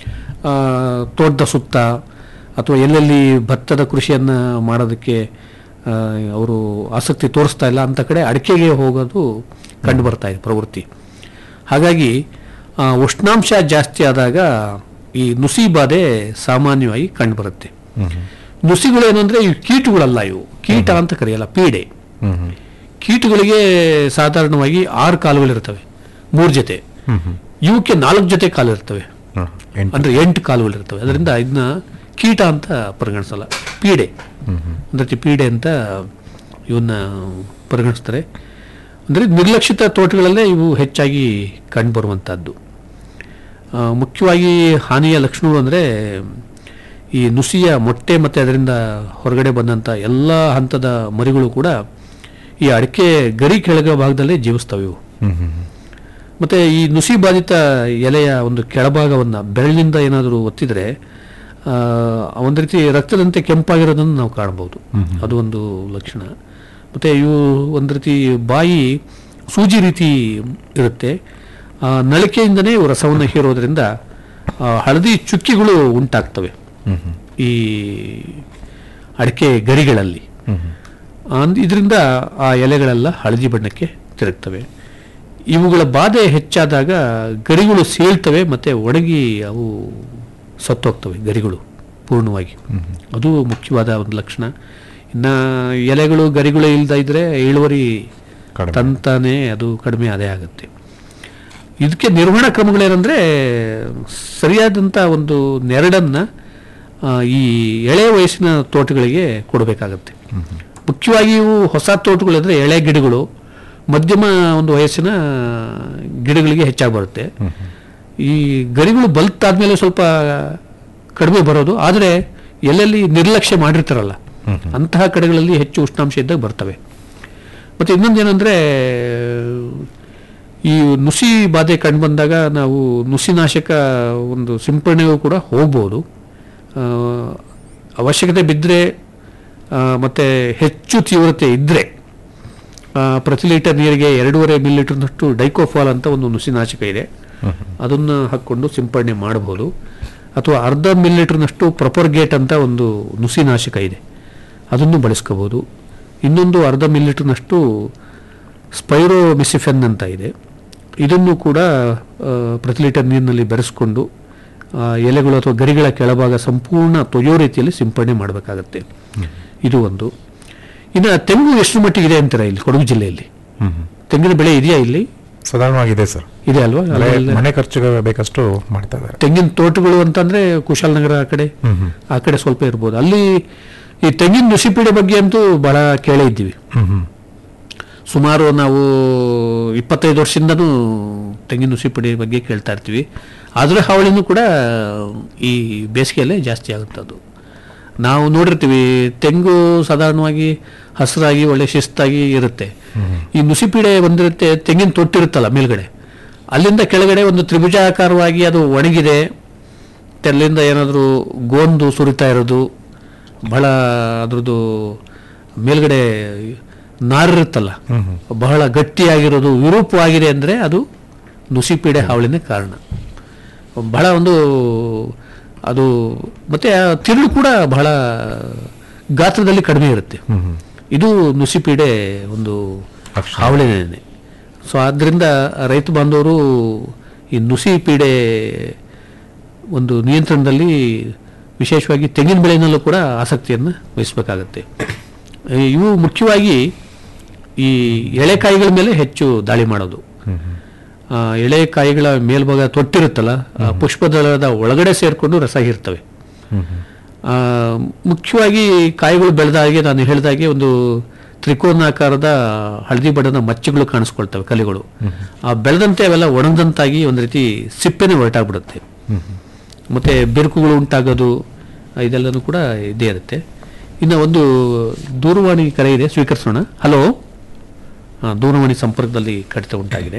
ತೋಟದ ಸುತ್ತ ಅಥವಾ ಎಲ್ಲೆಲ್ಲಿ ಭತ್ತದ ಕೃಷಿಯನ್ನು ಮಾಡೋದಕ್ಕೆ ಆ, ಅವರು ಆಸಕ್ತಿ ತೋರಿಸ್ತಾ ಇಲ್ಲ ಅಂಥ ಕಡೆ ಅಡಿಕೆಗೆ ಹೋಗೋದು ಕಂಡು ಬರ್ತಾ ಇದೆ ಪ್ರವೃತ್ತಿ ಹಾಗಾಗಿ ಆ, ಉಷ್ಣಾಂಶ ಜಾಸ್ತಿ ಆದಾಗ ಈ ನುಸಿ ಬಾಧೆ ಸಾಮಾನ್ಯವಾಗಿ ಕಂಡುಬರುತ್ತೆ ನುಸಿಗಳು ಏನಂದ್ರೆ ಇವು ಕೀಟಗಳಲ್ಲ ಇವು ಕೀಟ ಅಂತ ಕರೆಯಲ್ಲ ಪೀಡೆ ಕೀಟಗಳಿಗೆ ಸಾಧಾರಣವಾಗಿ ಆರು ಕಾಲುಗಳಿರ್ತವೆ ಮೂರು ಜೊತೆ ಇವಕ್ಕೆ ನಾಲ್ಕು ಜೊತೆ ಕಾಲು ಇರ್ತವೆ ಅಂದ್ರೆ ಎಂಟು ಕಾಲುಗಳಿರ್ತವೆ ಅದರಿಂದ ಇದನ್ನ ಕೀಟ ಅಂತ ಪರಿಗಣಿಸಲ್ಲ ಪೀಡೆ ಅಂದ್ರೆ ಪೀಡೆ ಅಂತ ಇವನ್ನ ಪರಿಗಣಿಸ್ತಾರೆ ಅಂದರೆ ನಿರ್ಲಕ್ಷಿತ ತೋಟಗಳಲ್ಲೇ ಇವು ಹೆಚ್ಚಾಗಿ ಕಂಡುಬರುವಂಥದ್ದು ಆ, ಮುಖ್ಯವಾಗಿ ಹಾನಿಯ ಲಕ್ಷಣಗಳು ಅಂದರೆ ಈ ನುಸಿಯ ಮೊಟ್ಟೆ ಮತ್ತು ಅದರಿಂದ ಹೊರಗಡೆ ಬಂದಂಥ ಎಲ್ಲ ಹಂತದ ಮರಿಗಳು ಕೂಡ ಈ ಅಡಿಕೆ ಗರಿ ಕೆಳಗ ಭಾಗದಲ್ಲೇ ಜೀವಿಸ್ತವೆ ಇವು ಮತ್ತು ಈ ನುಸಿ ಬಾಧಿತ ಎಲೆಯ ಒಂದು ಕೆಳಭಾಗವನ್ನು ಬೆರಳಿನಿಂದ ಏನಾದರೂ ಒತ್ತಿದರೆ ಆ, ಒಂದು ರೀತಿ ರಕ್ತದಂತೆ ಕೆಂಪಾಗಿರೋದನ್ನು ನಾವು ಕಾಣಬಹುದು ಅದು ಒಂದು ಲಕ್ಷಣ ಮತ್ತು ಇವು ಒಂದು ರೀತಿ ಬಾಯಿ ಸೂಜಿ ರೀತಿ ಇರುತ್ತೆ ಆ, ನಳಿಕೆಯಿಂದನೇ ಇವು ರಸವನ್ನು ಹೀರೋದ್ರಿಂದ ಆ, ಹಳದಿ ಚುಕ್ಕಿಗಳು ಉಂಟಾಗ್ತವೆ ಈ ಅಡಿಕೆ ಗರಿಗಳಲ್ಲಿ ಇದರಿಂದ ಆ ಎಲೆಗಳೆಲ್ಲ ಹಳದಿ ಬಣ್ಣಕ್ಕೆ ತಿರುಗ್ತವೆ ಇವುಗಳ ಬಾಧೆ ಹೆಚ್ಚಾದಾಗ ಗರಿಗಳು ಸೀಳ್ತವೆ ಮತ್ತೆ ಒಣಗಿ ಅವು ಸತ್ತೋಗ್ತವೆ ಗರಿಗಳು ಪೂರ್ಣವಾಗಿ ಅದು ಮುಖ್ಯವಾದ ಒಂದು ಲಕ್ಷಣ ಇನ್ನ ಎಲೆಗಳು ಗರಿಗಳು ಇಲ್ದ ಇದ್ರೆ ಇಳುವರಿ ಕಡಿಮೆ. ತಂತಾನೆ ಅದು ಕಡಿಮೆ ಅದೇ ಆಗುತ್ತೆ ಇದಕ್ಕೆ ನಿರ್ವಹಣಾ ಕ್ರಮಗಳೇನೆಂದ್ರೆ ಸರಿಯಾದಂಥ ಒಂದು ನೆರಡನ್ನ ಆ, ಈ ಎಳೆ ವಯಸ್ಸಿನ ತೋಟಗಳಿಗೆ ಕೊಡಬೇಕಾಗತ್ತೆ ಮುಖ್ಯವಾಗಿ ಇವು ಹೊಸ ತೋಟಗಳಿದ್ರೆ ಎಳೆ ಗಿಡಗಳು ಮಧ್ಯಮ ಒಂದು ವಯಸ್ಸಿನ ಗಿಡಗಳಿಗೆ ಹೆಚ್ಚಾಗಿ ಬರುತ್ತೆ ಈ ಗರಿಗಳು ಬಲ್ತಾದ್ಮೇಲೆ ಸ್ವಲ್ಪ ಕಡಿಮೆ ಬರೋದು ಆದರೆ ಎಲ್ಲೆಲ್ಲಿ ನಿರ್ಲಕ್ಷ್ಯ ಮಾಡಿರ್ತಾರಲ್ಲ ಅಂತಹ ಕಡೆಗಳಲ್ಲಿ ಹೆಚ್ಚು ಉಷ್ಣಾಂಶ ಇದ್ದಾಗ ಬರ್ತವೆ ಮತ್ತು ಇನ್ನೊಂದೇನೆಂದರೆ ಈ ನುಸಿ ಬಾಧೆ ಕಂಡು ಬಂದಾಗ ನಾವು ನುಸಿನಾಶಕ ಒಂದು ಸಿಂಪರಣೆಗೂ ಕೂಡ ಹೋಗ್ಬೋದು ಆ, ಅವಶ್ಯಕತೆ ಬಿದ್ದರೆ ಮತ್ತು ಹೆಚ್ಚು ತೀವ್ರತೆ ಇದ್ದರೆ ಪ್ರತಿ ಲೀಟರ್ ನೀರಿಗೆ ಎರಡೂವರೆ ಮಿಲಿ ಲೀಟರ್ನಷ್ಟು ಡೈಕೋಫಾಲ್ ಅಂತ ಒಂದು ನುಸಿನಾಶಕ ಇದೆ ಅದನ್ನು ಹಾಕ್ಕೊಂಡು ಸಿಂಪರಣೆ ಮಾಡಬಹುದು ಅಥವಾ ಅರ್ಧ ಮಿಲಿ ಲೀಟರ್ನಷ್ಟು ಪ್ರೊಪರ್ಗೇಟ್ ಅಂತ ಒಂದು ನುಸಿನಾಶಕ ಇದೆ ಅದನ್ನು ಬಳಸ್ಕೋಬೋದು ಇನ್ನೊಂದು ಅರ್ಧ ಮಿಲಿ ಲೀಟರ್ನಷ್ಟು ಸ್ಪೈರೋಮಿಸಿಫೆನ್ ಅಂತ ಇದೆ ಇದನ್ನು ಕೂಡ ಆ, ಪ್ರತಿ ಲೀಟರ್ ನೀರಿನಲ್ಲಿ ಬೆರೆಸ್ಕೊಂಡು ಆ, ಎಲೆಗಳು ಅಥವಾ ಗರಿಗಳ ಕೆಳಭಾಗ ಸಂಪೂರ್ಣ ತೊಯ್ಯೋ ರೀತಿಯಲ್ಲಿ ಸಿಂಪಡಣೆ ಮಾಡಬೇಕಾಗತ್ತೆ ಇದು ಒಂದು ಇನ್ನು ತೆಂಗು ಎಷ್ಟು ಮಟ್ಟಿಗಿದೆ ಅಂತೀರಾ ಇಲ್ಲಿ ಕೊಡಗು ಜಿಲ್ಲೆಯಲ್ಲಿ ತೆಂಗಿನ ಬೆಳೆ ಇದೆಯಾ ಇಲ್ಲಿ ಸಾಧಾರಣವಾಗಿದೆ ಸರ್ ಇದೆ ಅಲ್ವಾ ಮನೆ- ಅಲ್ಲೆಲ್ಲ ಮನೆ ಖರ್ಚಿಗೆ ಬೇಕಷ್ಟು ಮಾಡ್ತಾ ಇದ್ದಾರೆ ತೆಂಗಿನ ತೋಟಗಳು ಅಂತಂದ್ರೆ ಕುಶಾಲನಗರ ಆ ಕಡೆ ಆ ಕಡೆ ಸ್ವಲ್ಪ ಇರ್ಬೋದು ಅಲ್ಲಿ ಈ ತೆಂಗಿನ ನುಸಿಪೀಡೆ ಬಗ್ಗೆ ಅಂತೂ ಬಹಳ ಕೇಳೇ ಇದ್ದೀವಿ ಸುಮಾರು ನಾವು ಇಪ್ಪತ್ತೈದು ವರ್ಷದಿಂದನೂ ತೆಂಗಿನ ನುಸಿಪೀಡೆ ಬಗ್ಗೆ ಕೇಳ್ತಾ ಇರ್ತೀವಿ ಅದರ ಹಾವಳಿನೂ ಕೂಡ ಈ ಬೇಸಿಗೆಯಲ್ಲೇ ಜಾಸ್ತಿ ಆಗುತ್ತೆ ಅದು ನಾವು ನೋಡಿರ್ತೀವಿ ತೆಂಗು ಸಾಧಾರಣವಾಗಿ ಹಸಿರಾಗಿ ಒಳ್ಳೆ ಶಿಸ್ತಾಗಿ ಇರುತ್ತೆ ಈ ನುಸಿಪೀಡೆ ಬಂದಿರುತ್ತೆ ತೆಂಗಿನ ತೊಟ್ಟಿರುತ್ತಲ್ಲ ಮೇಲ್ಗಡೆ ಅಲ್ಲಿಂದ ಕೆಳಗಡೆ ಒಂದು ತ್ರಿಭುಜಾಕಾರವಾಗಿ ಅದು ಒಣಗಿದೆ ಮತ್ತೆ ಅಲ್ಲಿಂದ ಏನಾದರೂ ಗೋಂದು ಸುರಿತಾ ಇರೋದು ಬಹಳ ಅದ್ರದ್ದು ಮೇಲ್ಗಡೆ ನಾರಿರುತ್ತಲ್ಲ ಬಹಳ ಗಟ್ಟಿಯಾಗಿರೋದು ವಿರೂಪವಾಗಿದೆ ಅಂದರೆ ಅದು ನುಸಿಪೀಡೆ ಹಾವಳಿನೇ ಕಾರಣ ಬಹಳ ಒಂದು ಅದು ಮತ್ತೆ ಆ ತಿರುಳು ಕೂಡ ಬಹಳ ಗಾತ್ರದಲ್ಲಿ ಕಡಿಮೆ ಇರುತ್ತೆ ಇದು ನುಸಿಪೀಡೆ ಒಂದು ಹಾವಳಿನೇ ಸೊ ಆದ್ದರಿಂದ ರೈತ ಬಾಂಧವರು ಈ ನುಸಿ ಪೀಡೆ ಒಂದು ನಿಯಂತ್ರಣದಲ್ಲಿ ವಿಶೇಷವಾಗಿ ತೆಂಗಿನ ಬೆಳೆನಲ್ಲೂ ಕೂಡ ಆಸಕ್ತಿಯನ್ನು ವಹಿಸಬೇಕಾಗತ್ತೆ ಇವು ಮುಖ್ಯವಾಗಿ ಈ ಎಳೆಕಾಯಿಗಳ ಮೇಲೆ ಹೆಚ್ಚು ದಾಳಿ ಮಾಡೋದು ಆ, ಎಳೆಕಾಯಿಗಳ ಮೇಲ್ಭಾಗ ತೊಟ್ಟಿರುತ್ತಲ್ಲ ಆ ಪುಷ್ಪದಳದ ಒಳಗಡೆ ಸೇರಿಕೊಂಡು ರಸ ಹೀರ್ತವೆ ಆ, ಮುಖ್ಯವಾಗಿ ಕಾಯಿಗಳು ಬೆಳೆದಾಗೆ ನಾನು ಹೇಳಿದಾಗೆ ಒಂದು ತ್ರಿಕೋನಾಕಾರದ ಹಳದಿ ಬಣ್ಣದ ಮಚ್ಚೆಗಳು ಕಾಣಿಸ್ಕೊಳ್ತವೆ ಕಲೆಗಳು ಆ ಬೆಳೆದಂತೆ ಅವೆಲ್ಲ ಒಣಗದಂತಾಗಿ ಒಂದು ರೀತಿ ಸಿಪ್ಪೆನೇ ಹೊರಟಾಗ್ಬಿಡುತ್ತೆ ಮತ್ತೆ ಬಿರುಕುಗಳು ಉಂಟಾಗೋದು ಇದೆಲ್ಲನೂ ಕೂಡ ಇದೇ ಇರುತ್ತೆ ಇನ್ನು ಒಂದು ದೂರವಾಣಿ ಕರೆ ಇದೆ ಸ್ವೀಕರಿಸೋಣ ಹಲೋ ದೂರವಾಣಿ ಸಂಪರ್ಕದಲ್ಲಿ ಕಡಿತ ಉಂಟಾಗಿದೆ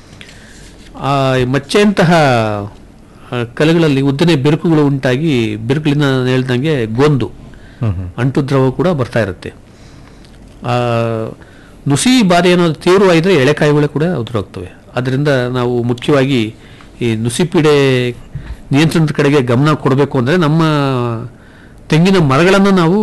ಆ ಮಚ್ಚೆಯಂತಹ ಆ, ಕಲೆಗಳಲ್ಲಿ ಉದ್ದನೆ ಬಿರುಕುಗಳು ಉಂಟಾಗಿ ಬಿರುಕುಗಳಿಂದ ನಾನು ಹೇಳ್ದಂಗೆ ಗೊಂದು ಅಂಟು ದ್ರವ ಕೂಡ ಬರ್ತಾ ಇರುತ್ತೆ ಆ, ನುಸಿ ಬಾಧೆ ಅನ್ನೋದು ತೀವ್ರವಾಗಿದ್ರೆ ಎಳೆಕಾಯಿಗಳು ಕೂಡ ಉದುರೋಗ್ತವೆ ಅದರಿಂದ ನಾವು ಮುಖ್ಯವಾಗಿ ಈ ನುಸಿ ಪೀಡೆ ನಿಯಂತ್ರಣದ ಕಡೆಗೆ ಗಮನ ಕೊಡಬೇಕು ಅಂದರೆ ನಮ್ಮ ತೆಂಗಿನ ಮರಗಳನ್ನು ನಾವು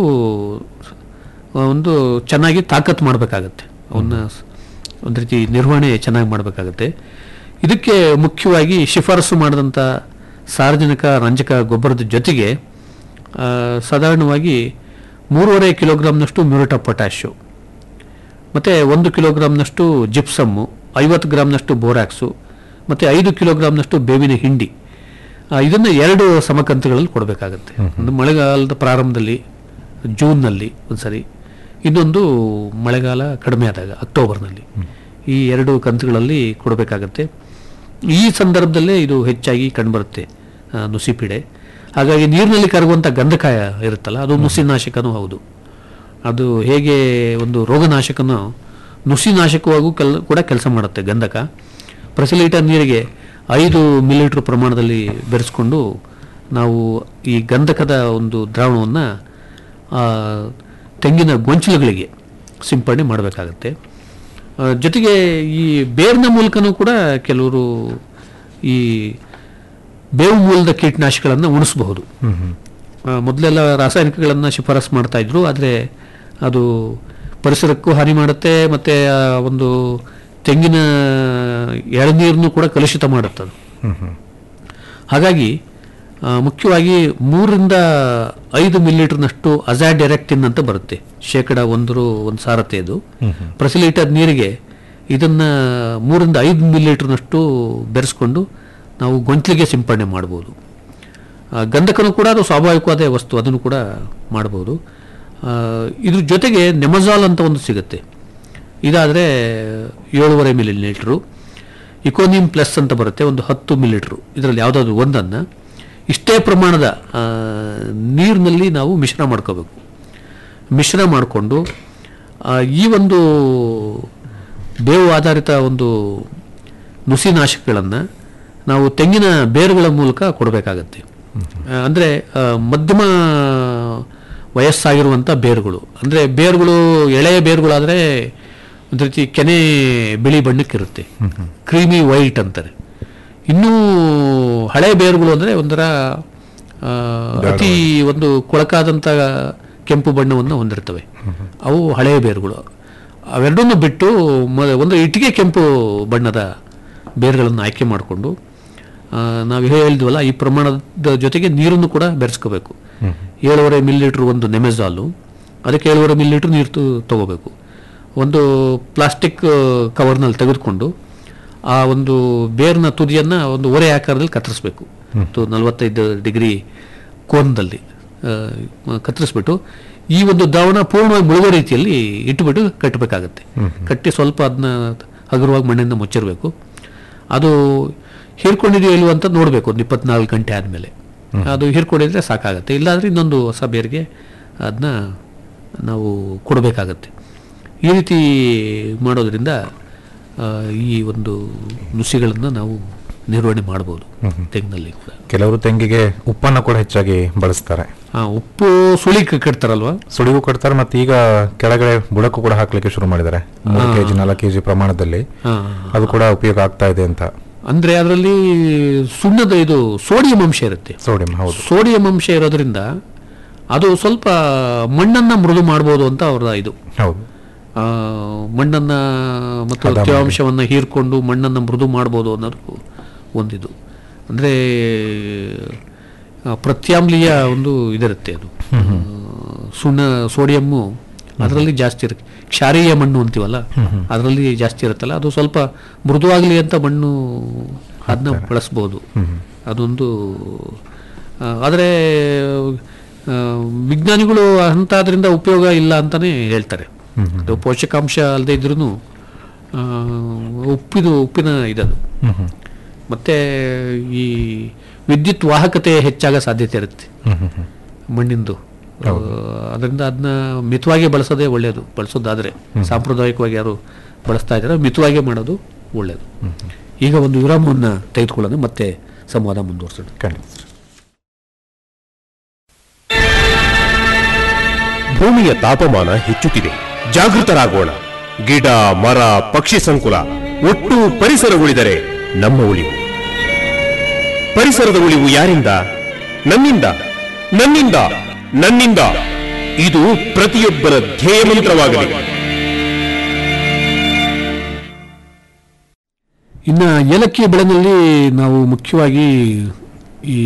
ಒಂದು ಚೆನ್ನಾಗಿ ತಾಕತ್ತು ಮಾಡಬೇಕಾಗತ್ತೆ ಅವನ್ನ ಸ್- ಒಂದು ರೀತಿ ನಿರ್ವಹಣೆ ಚೆನ್ನಾಗಿ ಮಾಡಬೇಕಾಗತ್ತೆ ಇದಕ್ಕೆ ಮುಖ್ಯವಾಗಿ ಶಿಫಾರಸು ಮಾಡಿದಂಥ ಸಾರ್ವಜನಿಕ ರಂಜಕ ಗೊಬ್ಬರದ ಜೊತೆಗೆ ಆ, ಸಾಧಾರಣವಾಗಿ ಮೂರುವರೆ ಕಿಲೋಗ್ರಾಮ್ನಷ್ಟು ಮ್ಯೂರಿಟ ಪೊಟ್ಯಾಶು ಮತ್ತು ಒಂದು ಕಿಲೋಗ್ರಾಮ್ನಷ್ಟು ಜಿಪ್ಸಮ್ಮು ಐವತ್ತು ಗ್ರಾಮ್ನಷ್ಟು ಬೋರಾಕ್ಸು ಮತ್ತು ಐದು ಕಿಲೋಗ್ರಾಮ್ನಷ್ಟು ಬೇವಿನ ಹಿಂಡಿ ಆ, ಇದನ್ನು ಎರಡು ಸಮಕಂತುಗಳಲ್ಲಿ ಕೊಡಬೇಕಾಗತ್ತೆ ಒಂದು ಮಳೆಗಾಲದ ಪ್ರಾರಂಭದಲ್ಲಿ ಜೂನ್ನಲ್ಲಿ ಒಂದ್ಸರಿ ಇನ್ನೊಂದು ಮಳೆಗಾಲ ಕಡಿಮೆ ಆದಾಗ ಅಕ್ಟೋಬರ್ನಲ್ಲಿ ಈ ಎರಡು ಕಂತುಗಳಲ್ಲಿ ಕೊಡಬೇಕಾಗತ್ತೆ ಈ ಸಂದರ್ಭದಲ್ಲೇ ಇದು ಹೆಚ್ಚಾಗಿ ಕಂಡುಬರುತ್ತೆ ಆ, ನುಸಿಪೀಡೆ ಹಾಗಾಗಿ ನೀರಿನಲ್ಲಿ ಕರಗುವಂಥ ಗಂಧಕಾಯ ಇರುತ್ತಲ್ಲ ಅದು ನುಸಿನಾಶಕನೂ ಹೌದು ಅದು ಹೇಗೆ ಒಂದು ರೋಗನಾಶಕನೋ ನುಸಿನಾಶಕವಾಗೂ ಕೆಲ್ ಕೂಡ ಕೆಲಸ ಮಾಡುತ್ತೆ ಗಂಧಕ ಪ್ರತಿ ಲೀಟರ್ ನೀರಿಗೆ ಐದು ಮಿಲಿಲೀಟ್ರ್ ಪ್ರಮಾಣದಲ್ಲಿ ಬೆರೆಸ್ಕೊಂಡು ನಾವು ಈ ಗಂಧಕದ ಒಂದು ದ್ರಾವಣವನ್ನು ತೆಂಗಿನ ಗೊಂಚಲುಗಳಿಗೆ ಸಿಂಪಡಣೆ ಮಾಡಬೇಕಾಗತ್ತೆ ಆ, ಜೊತೆಗೆ ಈ ಬೇರಿನ ಮೂಲಕನೂ ಕೂಡ ಕೆಲವರು ಈ ಬೇವು ಮೂಲದ ಕೀಟನಾಶಕಗಳನ್ನು ಉಣಿಸಬಹುದು ಆ, ಮೊದಲೆಲ್ಲ ರಾಸಾಯನಿಕಗಳನ್ನು ಶಿಫಾರಸು ಮಾಡ್ತಾ ಇದ್ರು ಆದರೆ ಅದು ಪರಿಸರಕ್ಕೂ ಹಾನಿ ಮಾಡುತ್ತೆ ಮತ್ತು ಆ ಒಂದು ತೆಂಗಿನ ಎಳನೀರನ್ನು ಕೂಡ ಕಲುಷಿತ ಮಾಡುತ್ತೆ ಅದು ಹಾಗಾಗಿ ಆ, ಮುಖ್ಯವಾಗಿ ಮೂರರಿಂದ ಐದು ಮಿಲಿಲೀಟರ್ನಷ್ಟು ಅಜಾಡ್ ಎರೆಕ್ಟಿನ್ ಅಂತ ಬರುತ್ತೆ ಶೇಕಡ ಒಂದರು ಒಂದು ಸಾರತೆ ಅದು ಪ್ರತಿ ಲೀಟರ್ ನೀರಿಗೆ ಇದನ್ನ ಮೂರಿಂದ ಐದು ಮಿಲಿಲೀಟರ್ನಷ್ಟು ಬೆರೆಸ್ಕೊಂಡು ನಾವು ಗೊಂಚಲಿಗೆ ಸಿಂಪಡಣೆ ಮಾಡ್ಬೋದು ಆ, ಗಂಧಕನು ಕೂಡ ಅದು ಸ್ವಾಭಾವಿಕವಾದ ವಸ್ತು ಅದನ್ನು ಕೂಡ ಮಾಡ್ಬೋದು ಆ, ಇದ್ರ ಜೊತೆಗೆ ನೆಮಜಾಲ್ ಅಂತ ಒಂದು ಸಿಗುತ್ತೆ ಇದಾದರೆ ಏಳುವರೆ ಮಿಲಿ ಲೀಟ್ರು ಇಕೋನಿಮ್ ಪ್ಲಸ್ ಅಂತ ಬರುತ್ತೆ ಒಂದು ಹತ್ತು ಮಿಲಿಲೀಟ್ರು ಇದರಲ್ಲಿ ಯಾವುದಾದ್ರು ಒಂದನ್ನು ಇಷ್ಟೇ ಪ್ರಮಾಣದ ಆ, ನೀರಿನಲ್ಲಿ ನಾವು ಮಿಶ್ರಣ ಮಾಡ್ಕೋಬೇಕು ಮಿಶ್ರಣ ಮಾಡಿಕೊಂಡು ಈ ಒಂದು ಬೇವು ಆಧಾರಿತ ಒಂದು ನುಸಿನಾಶಕಗಳನ್ನು ನಾವು ತೆಂಗಿನ ಬೇರುಗಳ ಮೂಲಕ ಕೊಡಬೇಕಾಗತ್ತೆ ಅಂದರೆ ಮಧ್ಯಮ ವಯಸ್ಸಾಗಿರುವಂಥ ಬೇರುಗಳು ಅಂದರೆ ಬೇರುಗಳು ಎಳೆಯ ಬೇರುಗಳಾದರೆ ಒಂದು ರೀತಿ ಕೆನೆ ಬಿಳಿ ಬಣ್ಣಕ್ಕಿರುತ್ತೆ ಕ್ರೀಮಿ ವೈಟ್ ಅಂತಾರೆ ಇನ್ನೂ ಹಳೆ ಬೇರುಗಳು ಅಂದರೆ ಒಂಥರ ಆ, ಅತಿ ಒಂದು ಕೊಳಕಾದಂಥ ಕೆಂಪು ಬಣ್ಣವನ್ನು ಹೊಂದಿರ್ತವೆ ಅವು ಹಳೆಯ ಬೇರುಗಳು ಅವೆರಡನ್ನೂ ಬಿಟ್ಟು ಮ- ಒಂದು ಇಟ್ಟಿಗೆ ಕೆಂಪು ಬಣ್ಣದ ಬೇರುಗಳನ್ನು ಆಯ್ಕೆ ಮಾಡಿಕೊಂಡು ನಾವು ಹೇಳಿದ್ವಲ್ಲ ಈ ಪ್ರಮಾಣದ ಜೊತೆಗೆ ನೀರನ್ನು ಕೂಡ ಬೆರೆಸ್ಕೋಬೇಕು ಏಳುವರೆ ಮಿಲಿಲೀಟ್ರ್ ಒಂದು ನೆಮೆಜಾಲು ಅದಕ್ಕೆ ಏಳುವರೆ ಮಿಲಿಲೀಟ್ರ್ ನೀರು ತು- ತಗೋಬೇಕು ಒಂದು ಪ್ಲಾಸ್ಟಿಕ್ ಕವರ್ನಲ್ಲಿ ತೆಗೆದುಕೊಂಡು ಆ ಒಂದು ಬೇರಿನ ತುದಿಯನ್ನು ಒಂದು ಒರೆ ಆಕಾರದಲ್ಲಿ ಕತ್ತರಿಸ್ಬೇಕು ನಲವತ್ತೈದು ಡಿಗ್ರಿ ಕೋನದಲ್ಲಿ ಆ, ಕತ್ತರಿಸ್ಬಿಟ್ಟು ಈ ಒಂದು ದ್ರಾವಣ ಪೂರ್ಣವಾಗಿ ಮುಳುಗೋ ರೀತಿಯಲ್ಲಿ ಇಟ್ಟುಬಿಟ್ಟು ಕಟ್ಟಬೇಕಾಗತ್ತೆ ಕಟ್ಟಿ ಸ್ವಲ್ಪ ಅದನ್ನ ಹಗುರವಾಗಿ ಮಣ್ಣಿಂದ ಮುಚ್ಚಿರಬೇಕು ಅದು ಹೀರ್ಕೊಂಡಿದೆಯೋ ಇಲ್ವೋ ಅಂತ ನೋಡಬೇಕು ಒಂದು ಇಪ್ಪತ್ನಾಲ್ಕು ಗಂಟೆ ಆದಮೇಲೆ ಅದು ಹೀರ್ಕೊಂಡಿದ್ರೆ ಸಾಕಾಗತ್ತೆ ಇಲ್ಲಾಂದ್ರೆ ಇನ್ನೊಂದು ಹೊಸ ಬೇರಿಗೆ ಅದನ್ನ ನಾವು ಕೊಡಬೇಕಾಗತ್ತೆ ಈ ರೀತಿ ಮಾಡೋದ್ರಿಂದ ಆ, ಈ ಒಂದು ನುಸಿಗಳನ್ನು ನಾವು ನಿರ್ವಹಣೆ ಮಾಡ್ಬೋದು ತೆಂಗಿನಲ್ಲಿ ಕೂಡ ಕೆಲವರು ತೆಂಗಿಗೆ ಉಪ್ಪನ್ನು ಕೂಡ ಹೆಚ್ಚಾಗಿ ಬಳಸ್ತಾರೆ ಆ, ಉಪ್ಪು ಸುಳಿ ಕಟ್ತಾರಲ್ವಾ ಸುಳಿವು ಕೊಡ್ತಾರೆ ಮತ್ತೆ ಈಗ ಕೆಳಗಡೆ ಬುಡಕ್ಕೂ ಕೂಡ ಹಾಕ್ಲಿಕ್ಕೆ ಶುರು ಮಾಡಿದ್ದಾರೆ ಮೂರು ಕೆಜಿ ನಾಲ್ಕು ಕೆಜಿ ಪ್ರಮಾಣದಲ್ಲಿ ಆ, ಅದು ಕೂಡ ಉಪಯೋಗ ಆಗ್ತಾ ಇದೆ ಅಂತ ಅಂದ್ರೆ ಅದರಲ್ಲಿ ಸುಣ್ಣದ ಇದು ಸೋಡಿಯಂ ಅಂಶ ಇರುತ್ತೆ ಸೋಡಿಯಂ ಹೌದು ಸೋಡಿಯಂ ಅಂಶ ಇರೋದ್ರಿಂದ ಅದು ಸ್ವಲ್ಪ ಮಣ್ಣನ್ನ ಮೃದು ಮಾಡ್ಬೋದು ಅಂತ ಅವರ ಇದು ಹೌದು ಆ, ಮಣ್ಣನ್ನ ಮತ್ತು ಹದ ಮಾಡಿ. ತೇವಾಂಶವನ್ನ ಹೀರ್ಕೊಂಡು ಮಣ್ಣನ್ನ ಮೃದು ಮಾಡ್ಬೋದು ಅನ್ನೋದು ಒಂದಿದು ಅಂದ್ರೆ ಆ, ಪ್ರತ್ಯಾಮ್ಲೀಯ ಒಂದು ಇದಿರುತ್ತೆ ಅದು ಆ, ಸುಣ್ಣ ಸೋಡಿಯಮ್ಮು ಅದರಲ್ಲಿ ಜಾಸ್ತಿ ಇರುತ್ತೆ ಕ್ಷಾರೀಯ ಮಣ್ಣು ಅಂತೀವಲ್ಲ ಅದರಲ್ಲಿ ಜಾಸ್ತಿ ಇರುತ್ತಲ್ಲ ಅದು ಸ್ವಲ್ಪ ಮೃದುವಾಗಲಿ ಅಂತ ಮಣ್ಣು ಅದನ್ನ ಬಳಸ್ಬೋದು ಅದೊಂದು ಆ, ಆದರೆ ಆ, ವಿಜ್ಞಾನಿಗಳು ಅಂಥದ್ರಿಂದ ಉಪಯೋಗ ಇಲ್ಲ ಅಂತಾನೆ ಹೇಳ್ತಾರೆ ಅದು ಪೋಷಕಾಂಶ ಅಲ್ಲದೆ ಇದ್ರೂ ಉಪ್ಪಿದು ಉಪ್ಪಿನ ಇದದು ಮತ್ತೆ ಈ ವಿದ್ಯುತ್ ವಾಹಕತೆ ಹೆಚ್ಚಾಗ ಸಾಧ್ಯತೆ ಇರುತ್ತೆ ಮಣ್ಣಿಂದು ಆ, ಅದರಿಂದ ಅದನ್ನ ಮಿತವಾಗಿ ಬಳಸೋದೇ ಒಳ್ಳೆಯದು ಬಳಸೋದಾದ್ರೆ ಸಾಂಪ್ರದಾಯಿಕವಾಗಿ ಯಾರು ಬಳಸ್ತಾ ಇದ್ದಾರೆ ಮಿತವಾಗಿ ಮಾಡೋದು ಒಳ್ಳೆಯದು ಈಗ ಒಂದು ವಿರಾಮವನ್ನು ತೆಗೆದುಕೊಳ್ಳೋಣ ಮತ್ತೆ ಸಂವಾದ ಮುಂದುವರಿಸೋಣ ಖಂಡಿತ ಸರ್. ಭೂಮಿಯ ತಾಪಮಾನ ಹೆಚ್ಚುತ್ತಿದೆ ಜಾಗೃತರಾಗೋಣ ಗಿಡ ಮರ ಪಕ್ಷಿ ಸಂಕುಲ ಒಟ್ಟು ಪರಿಸರ ಉಳಿದರೆ ನಮ್ಮ ಉಳಿವು ಪರಿಸರದ ಉಳಿವು ಯಾರಿಂದ ನನ್ನಿಂದ ನನ್ನಿಂದ ನನ್ನಿಂದ ಇದು ಪ್ರತಿಯೊಬ್ಬರ ಧ್ಯೇಯ ಮಂತ್ರವಾಗಲಿ ಇನ್ನ ಏಲಕ್ಕಿ ಬೆಳೆನಲ್ಲಿ ನಾವು ಮುಖ್ಯವಾಗಿ ಈ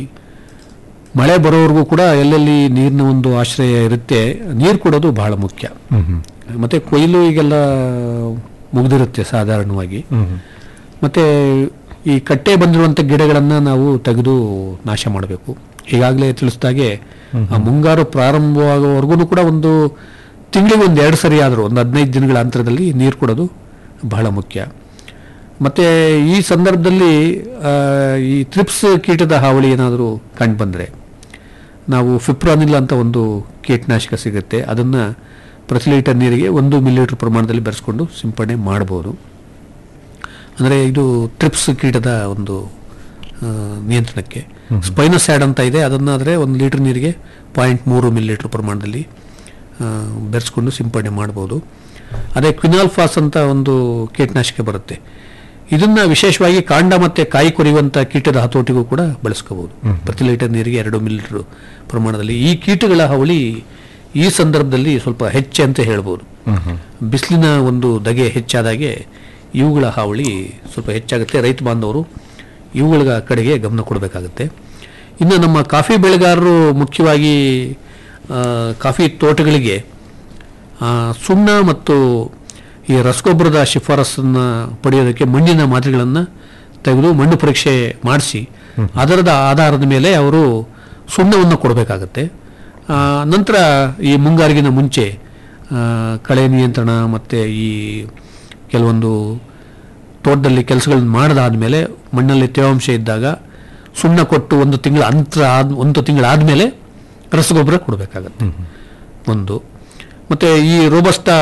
ಮಳೆ ಬರೋವರೆಗೂ ಕೂಡ ಎಲ್ಲೆಲ್ಲಿ ನೀರಿನ ಒಂದು ಆಶ್ರಯ ಇರುತ್ತೆ ನೀರು ಕೊಡೋದು ಬಹಳ ಮುಖ್ಯ ಮತ್ತೆ ಕೊಯ್ಲು ಈಗೆಲ್ಲ ಮುಗ್ದಿರುತ್ತೆ ಸಾಧಾರಣವಾಗಿ ಮತ್ತೆ ಈ ಕಟ್ಟೆ ಬಂದಿರುವಂತ ಗಿಡಗಳನ್ನ ನಾವು ತೆಗೆದು ನಾಶ ಮಾಡಬೇಕು ಈಗಾಗಲೇ ತಿಳಿಸಿದಾಗೆ ಆ ಮುಂಗಾರು ಪ್ರಾರಂಭವಾಗುವವರೆಗೂ ಕೂಡ ಒಂದು ತಿಂಗಳಿಗೆ ಒಂದು ಎರಡು ಸರಿ ಆದರೂ ಒಂದು ಹದಿನೈದು ದಿನಗಳ ಅಂತರದಲ್ಲಿ ನೀರು ಕೊಡೋದು ಬಹಳ ಮುಖ್ಯ ಮತ್ತೆ ಈ ಸಂದರ್ಭದಲ್ಲಿ ಆ, ಈ ಥ್ರಿಪ್ಸ್ ಕೀಟದ ಹಾವಳಿ ಏನಾದರೂ ಕಂಡು ಬಂದರೆ ನಾವು ಫಿಪ್ರಾನಿಲ್ ಅಂತ ಒಂದು ಕೀಟನಾಶಕ ಸಿಗುತ್ತೆ ಅದನ್ನು ಪ್ರತಿ ಲೀಟರ್ ನೀರಿಗೆ ಒಂದು ಮಿಲಿಲೀಟರ್ ಪ್ರಮಾಣದಲ್ಲಿ ಬೆರೆಸ್ಕೊಂಡು ಸಿಂಪಡಣೆ ಮಾಡ್ಬೋದು ಅಂದರೆ ಇದು ಟ್ರಿಪ್ಸ್ ಕೀಟದ ಒಂದು ಆ, ನಿಯಂತ್ರಣಕ್ಕೆ ಸ್ಪೈನೋಸ್ಯಾಡ್ ಅಂತ ಇದೆ ಅದನ್ನಾದರೆ ಒಂದು ಲೀಟರ್ ನೀರಿಗೆ ಪಾಯಿಂಟ್ ಮೂರು ಮಿಲಿಲೀಟರ್ ಪ್ರಮಾಣದಲ್ಲಿ ಆ, ಬೆರೆಸ್ಕೊಂಡು ಸಿಂಪಡಣೆ ಮಾಡ್ಬೋದು ಅದೇ ಕ್ವಿನಾಲ್ಫಾಸ್ ಅಂತ ಒಂದು ಕೀಟನಾಶಕ ಬರುತ್ತೆ ಇದನ್ನ ವಿಶೇಷವಾಗಿ ಕಾಂಡ ಮತ್ತೆ ಕಾಯಿ ಕೊರೆಯುವಂತ ಕೀಟದ ಹತೋಟಿಗೂ ಕೂಡ ಬಳಸ್ಕೋಬಹುದು ಪ್ರತಿ ಲೀಟರ್ ನೀರಿಗೆ ಎರಡು ಮಿಲಿಲೀಟರ್ ಪ್ರಮಾಣದಲ್ಲಿ ಈ ಕೀಟಗಳ ಹಾವಳಿ ಈ ಸಂದರ್ಭದಲ್ಲಿ ಸ್ವಲ್ಪ ಹೆಚ್ಚೆ ಅಂತ ಹೇಳ್ಬೋದು ಬಿಸಿಲಿನ ಒಂದು ದಗೆ ಹೆಚ್ಚಾದಾಗೆ ಇವುಗಳ ಹಾವಳಿ ಸ್ವಲ್ಪ ಹೆಚ್ಚಾಗುತ್ತೆ ರೈತ ಬಾಂಧವರು ಇವುಗಳ ಕಡೆಗೆ ಗಮನ ಕೊಡಬೇಕಾಗುತ್ತೆ ಇನ್ನು ನಮ್ಮ ಕಾಫಿ ಬೆಳೆಗಾರರು ಮುಖ್ಯವಾಗಿ ಆ, ಕಾಫಿ ತೋಟಗಳಿಗೆ ಆ, ಸುಣ್ಣ ಮತ್ತು ಈ ರಸಗೊಬ್ಬರದ ಶಿಫಾರಸನ್ನ ಪಡೆಯೋದಕ್ಕೆ ಮಣ್ಣಿನ ಮಾದರಿಗಳನ್ನು ತೆಗೆದು ಮಣ್ಣು ಪರೀಕ್ಷೆ ಮಾಡಿಸಿ ಅದರದ ಆಧಾರದ ಮೇಲೆ ಅವರು ಸುಣ್ಣವನ್ನು ಕೊಡಬೇಕಾಗತ್ತೆ ಆ, ನಂತರ ಈ ಮುಂಗಾರಿಗಿನ ಮುಂಚೆ ಆ, ಕಳೆ ನಿಯಂತ್ರಣ ಮತ್ತು ಈ ಕೆಲವೊಂದು ತೋಟದಲ್ಲಿ ಕೆಲಸಗಳನ್ನ ಮಾಡದಾದ್ಮೇಲೆ ಮಣ್ಣಲ್ಲಿ ತೇವಾಂಶ ಇದ್ದಾಗ ಸುಣ್ಣ ಕೊಟ್ಟು ಒಂದು ತಿಂಗಳ ಅಂತರ ಆದ್ ಒಂದು ತಿಂಗಳಾದ್ಮೇಲೆ ರಸಗೊಬ್ಬರ ಕೊಡಬೇಕಾಗತ್ತೆ ಒಂದು ಮತ್ತು ಈ ರೋಬಸ್ಟಾ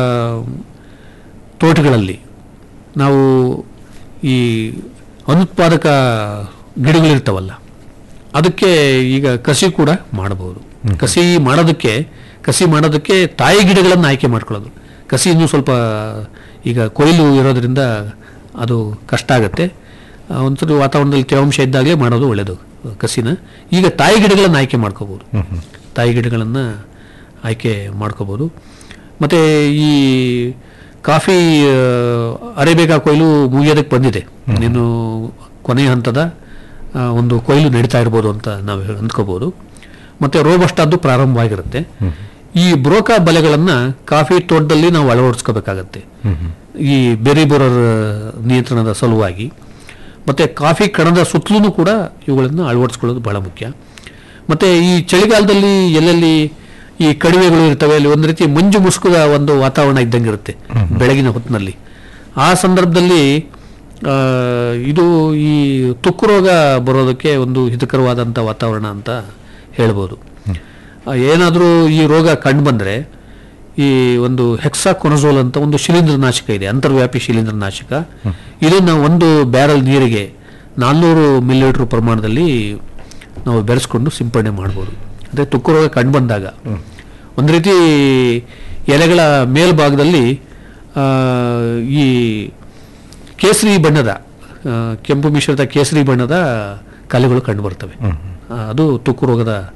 ತೋಟಗಳಲ್ಲಿ ನಾವು ಈ ಅನುತ್ಪಾದಕ ಗಿಡಗಳಿರ್ತಾವಲ್ಲ ಅದಕ್ಕೆ ಈಗ ಕಸಿ ಕೂಡ ಮಾಡಬಹುದು ಕಸಿ ಮಾಡೋದಕ್ಕೆ ಕಸಿ ಮಾಡೋದಕ್ಕೆ ತಾಯಿ ಗಿಡಗಳನ್ನು ಆಯ್ಕೆ ಮಾಡ್ಕೊಳ್ಳೋದು ಕಸಿ ಇನ್ನೂ ಸ್ವಲ್ಪ ಈಗ ಕೊಯ್ಲು ಇರೋದ್ರಿಂದ ಅದು ಕಷ್ಟ ಆಗುತ್ತೆ ಆ, ಒಂದ್ಸರಿ ವಾತಾವರಣದಲ್ಲಿ ತೇವಾಂಶ ಇದ್ದಾಗಲೇ ಮಾಡೋದು ಒಳ್ಳೆಯದು ಕಸಿನ ಈಗ ತಾಯಿ ಗಿಡಗಳನ್ನು ಆಯ್ಕೆ ಮಾಡ್ಕೋಬೋದು ತಾಯಿ ಗಿಡಗಳನ್ನು ಆಯ್ಕೆ ಮಾಡ್ಕೋಬೋದು ಮತ್ತು ಈ ಕಾಫಿ ಆ, ಅರೇಬಿಕಾ ಕೊಯ್ಲು ಮುಗಿಯೋದಕ್ಕೆ ಬಂದಿದೆ ಇನ್ನು ಕೊನೆಯ ಹಂತದ ಆ, ಒಂದು ಕೊಯ್ಲು ನಡೀತಾ ಇರ್ಬೋದು ಅಂತ ನಾವು ಹೇಳಿ ಅಂದ್ಕೋಬೋದು ಮತ್ತು ರೋಬಸ್ಟಾದ್ದು ಪ್ರಾರಂಭವಾಗಿರುತ್ತೆ ಈ ಬ್ರೋಕಾ ಬಲೆಗಳನ್ನು ಕಾಫಿ ತೋಟದಲ್ಲಿ ನಾವು ಅಳವಡಿಸ್ಕೋಬೇಕಾಗತ್ತೆ ಈ ಬೆರಿ ಬರೋರ್ ನಿಯಂತ್ರಣದ ಸಲುವಾಗಿ ಮತ್ತು ಕಾಫಿ ಕಣದ ಸುತ್ತಲೂ ಕೂಡ ಇವುಗಳನ್ನು ಅಳವಡಿಸ್ಕೊಳ್ಳೋದು ಬಹಳ ಮುಖ್ಯ ಮತ್ತು ಈ ಚಳಿಗಾಲದಲ್ಲಿ ಎಲ್ಲೆಲ್ಲಿ ಈ ಕಡಿಮೆಗಳು ಇರ್ತವೆ ಅಲ್ಲಿ ಒಂದು ರೀತಿ ಮಂಜು ಮುಸುಕದ ಒಂದು ವಾತಾವರಣ ಇದ್ದಂಗೆ ಇರುತ್ತೆ ಬೆಳಗಿನ ಹೊತ್ತಿನಲ್ಲಿ ಆ ಸಂದರ್ಭದಲ್ಲಿ ಆ, ಇದು ಈ ತುಕ್ಕು ರೋಗ ಬರೋದಕ್ಕೆ ಒಂದು ಹಿತಕರವಾದಂಥ ವಾತಾವರಣ ಅಂತ ಹೇಳ್ಬೋದು ಏನಾದರೂ ಈ ರೋಗ ಕಂಡು ಬಂದರೆ ಈ ಒಂದು ಹೆಕ್ಸಾಕೊನಜೋಲ್ ಅಂತ ಒಂದು ಶಿಲೀಂಧ್ರನಾಶಕ ಇದೆ ಅಂತರ್ವ್ಯಾಪಿ ಶಿಲೀಂಧ್ರನಾಶಕ ಇದನ್ನು ಒಂದು ಬ್ಯಾರಲ್ ನೀರಿಗೆ ನಾನ್ನೂರು ಮಿಲಿಲೀಟರ್ ಪ್ರಮಾಣದಲ್ಲಿ ನಾವು ಬೆರೆಸ್ಕೊಂಡು ಸಿಂಪಡಣೆ ಮಾಡ್ಬೋದು ಅಂದರೆ ತುಕ್ಕು ರೋಗ ಕಂಡು ಬಂದಾಗ ಒಂದು ರೀತಿ ಎಲೆಗಳ ಮೇಲ್ಭಾಗದಲ್ಲಿ ಆ, ಈ ಕೇಸರಿ ಬಣ್ಣದ ಆ, ಕೆಂಪು ಮಿಶ್ರಿತ ಕೇಸರಿ ಬಣ್ಣದ ಕಲೆಗಳು ಕಂಡು ಬರ್ತವೆ ಆ, ಅದು ತುಕ್ಕು ರೋಗದ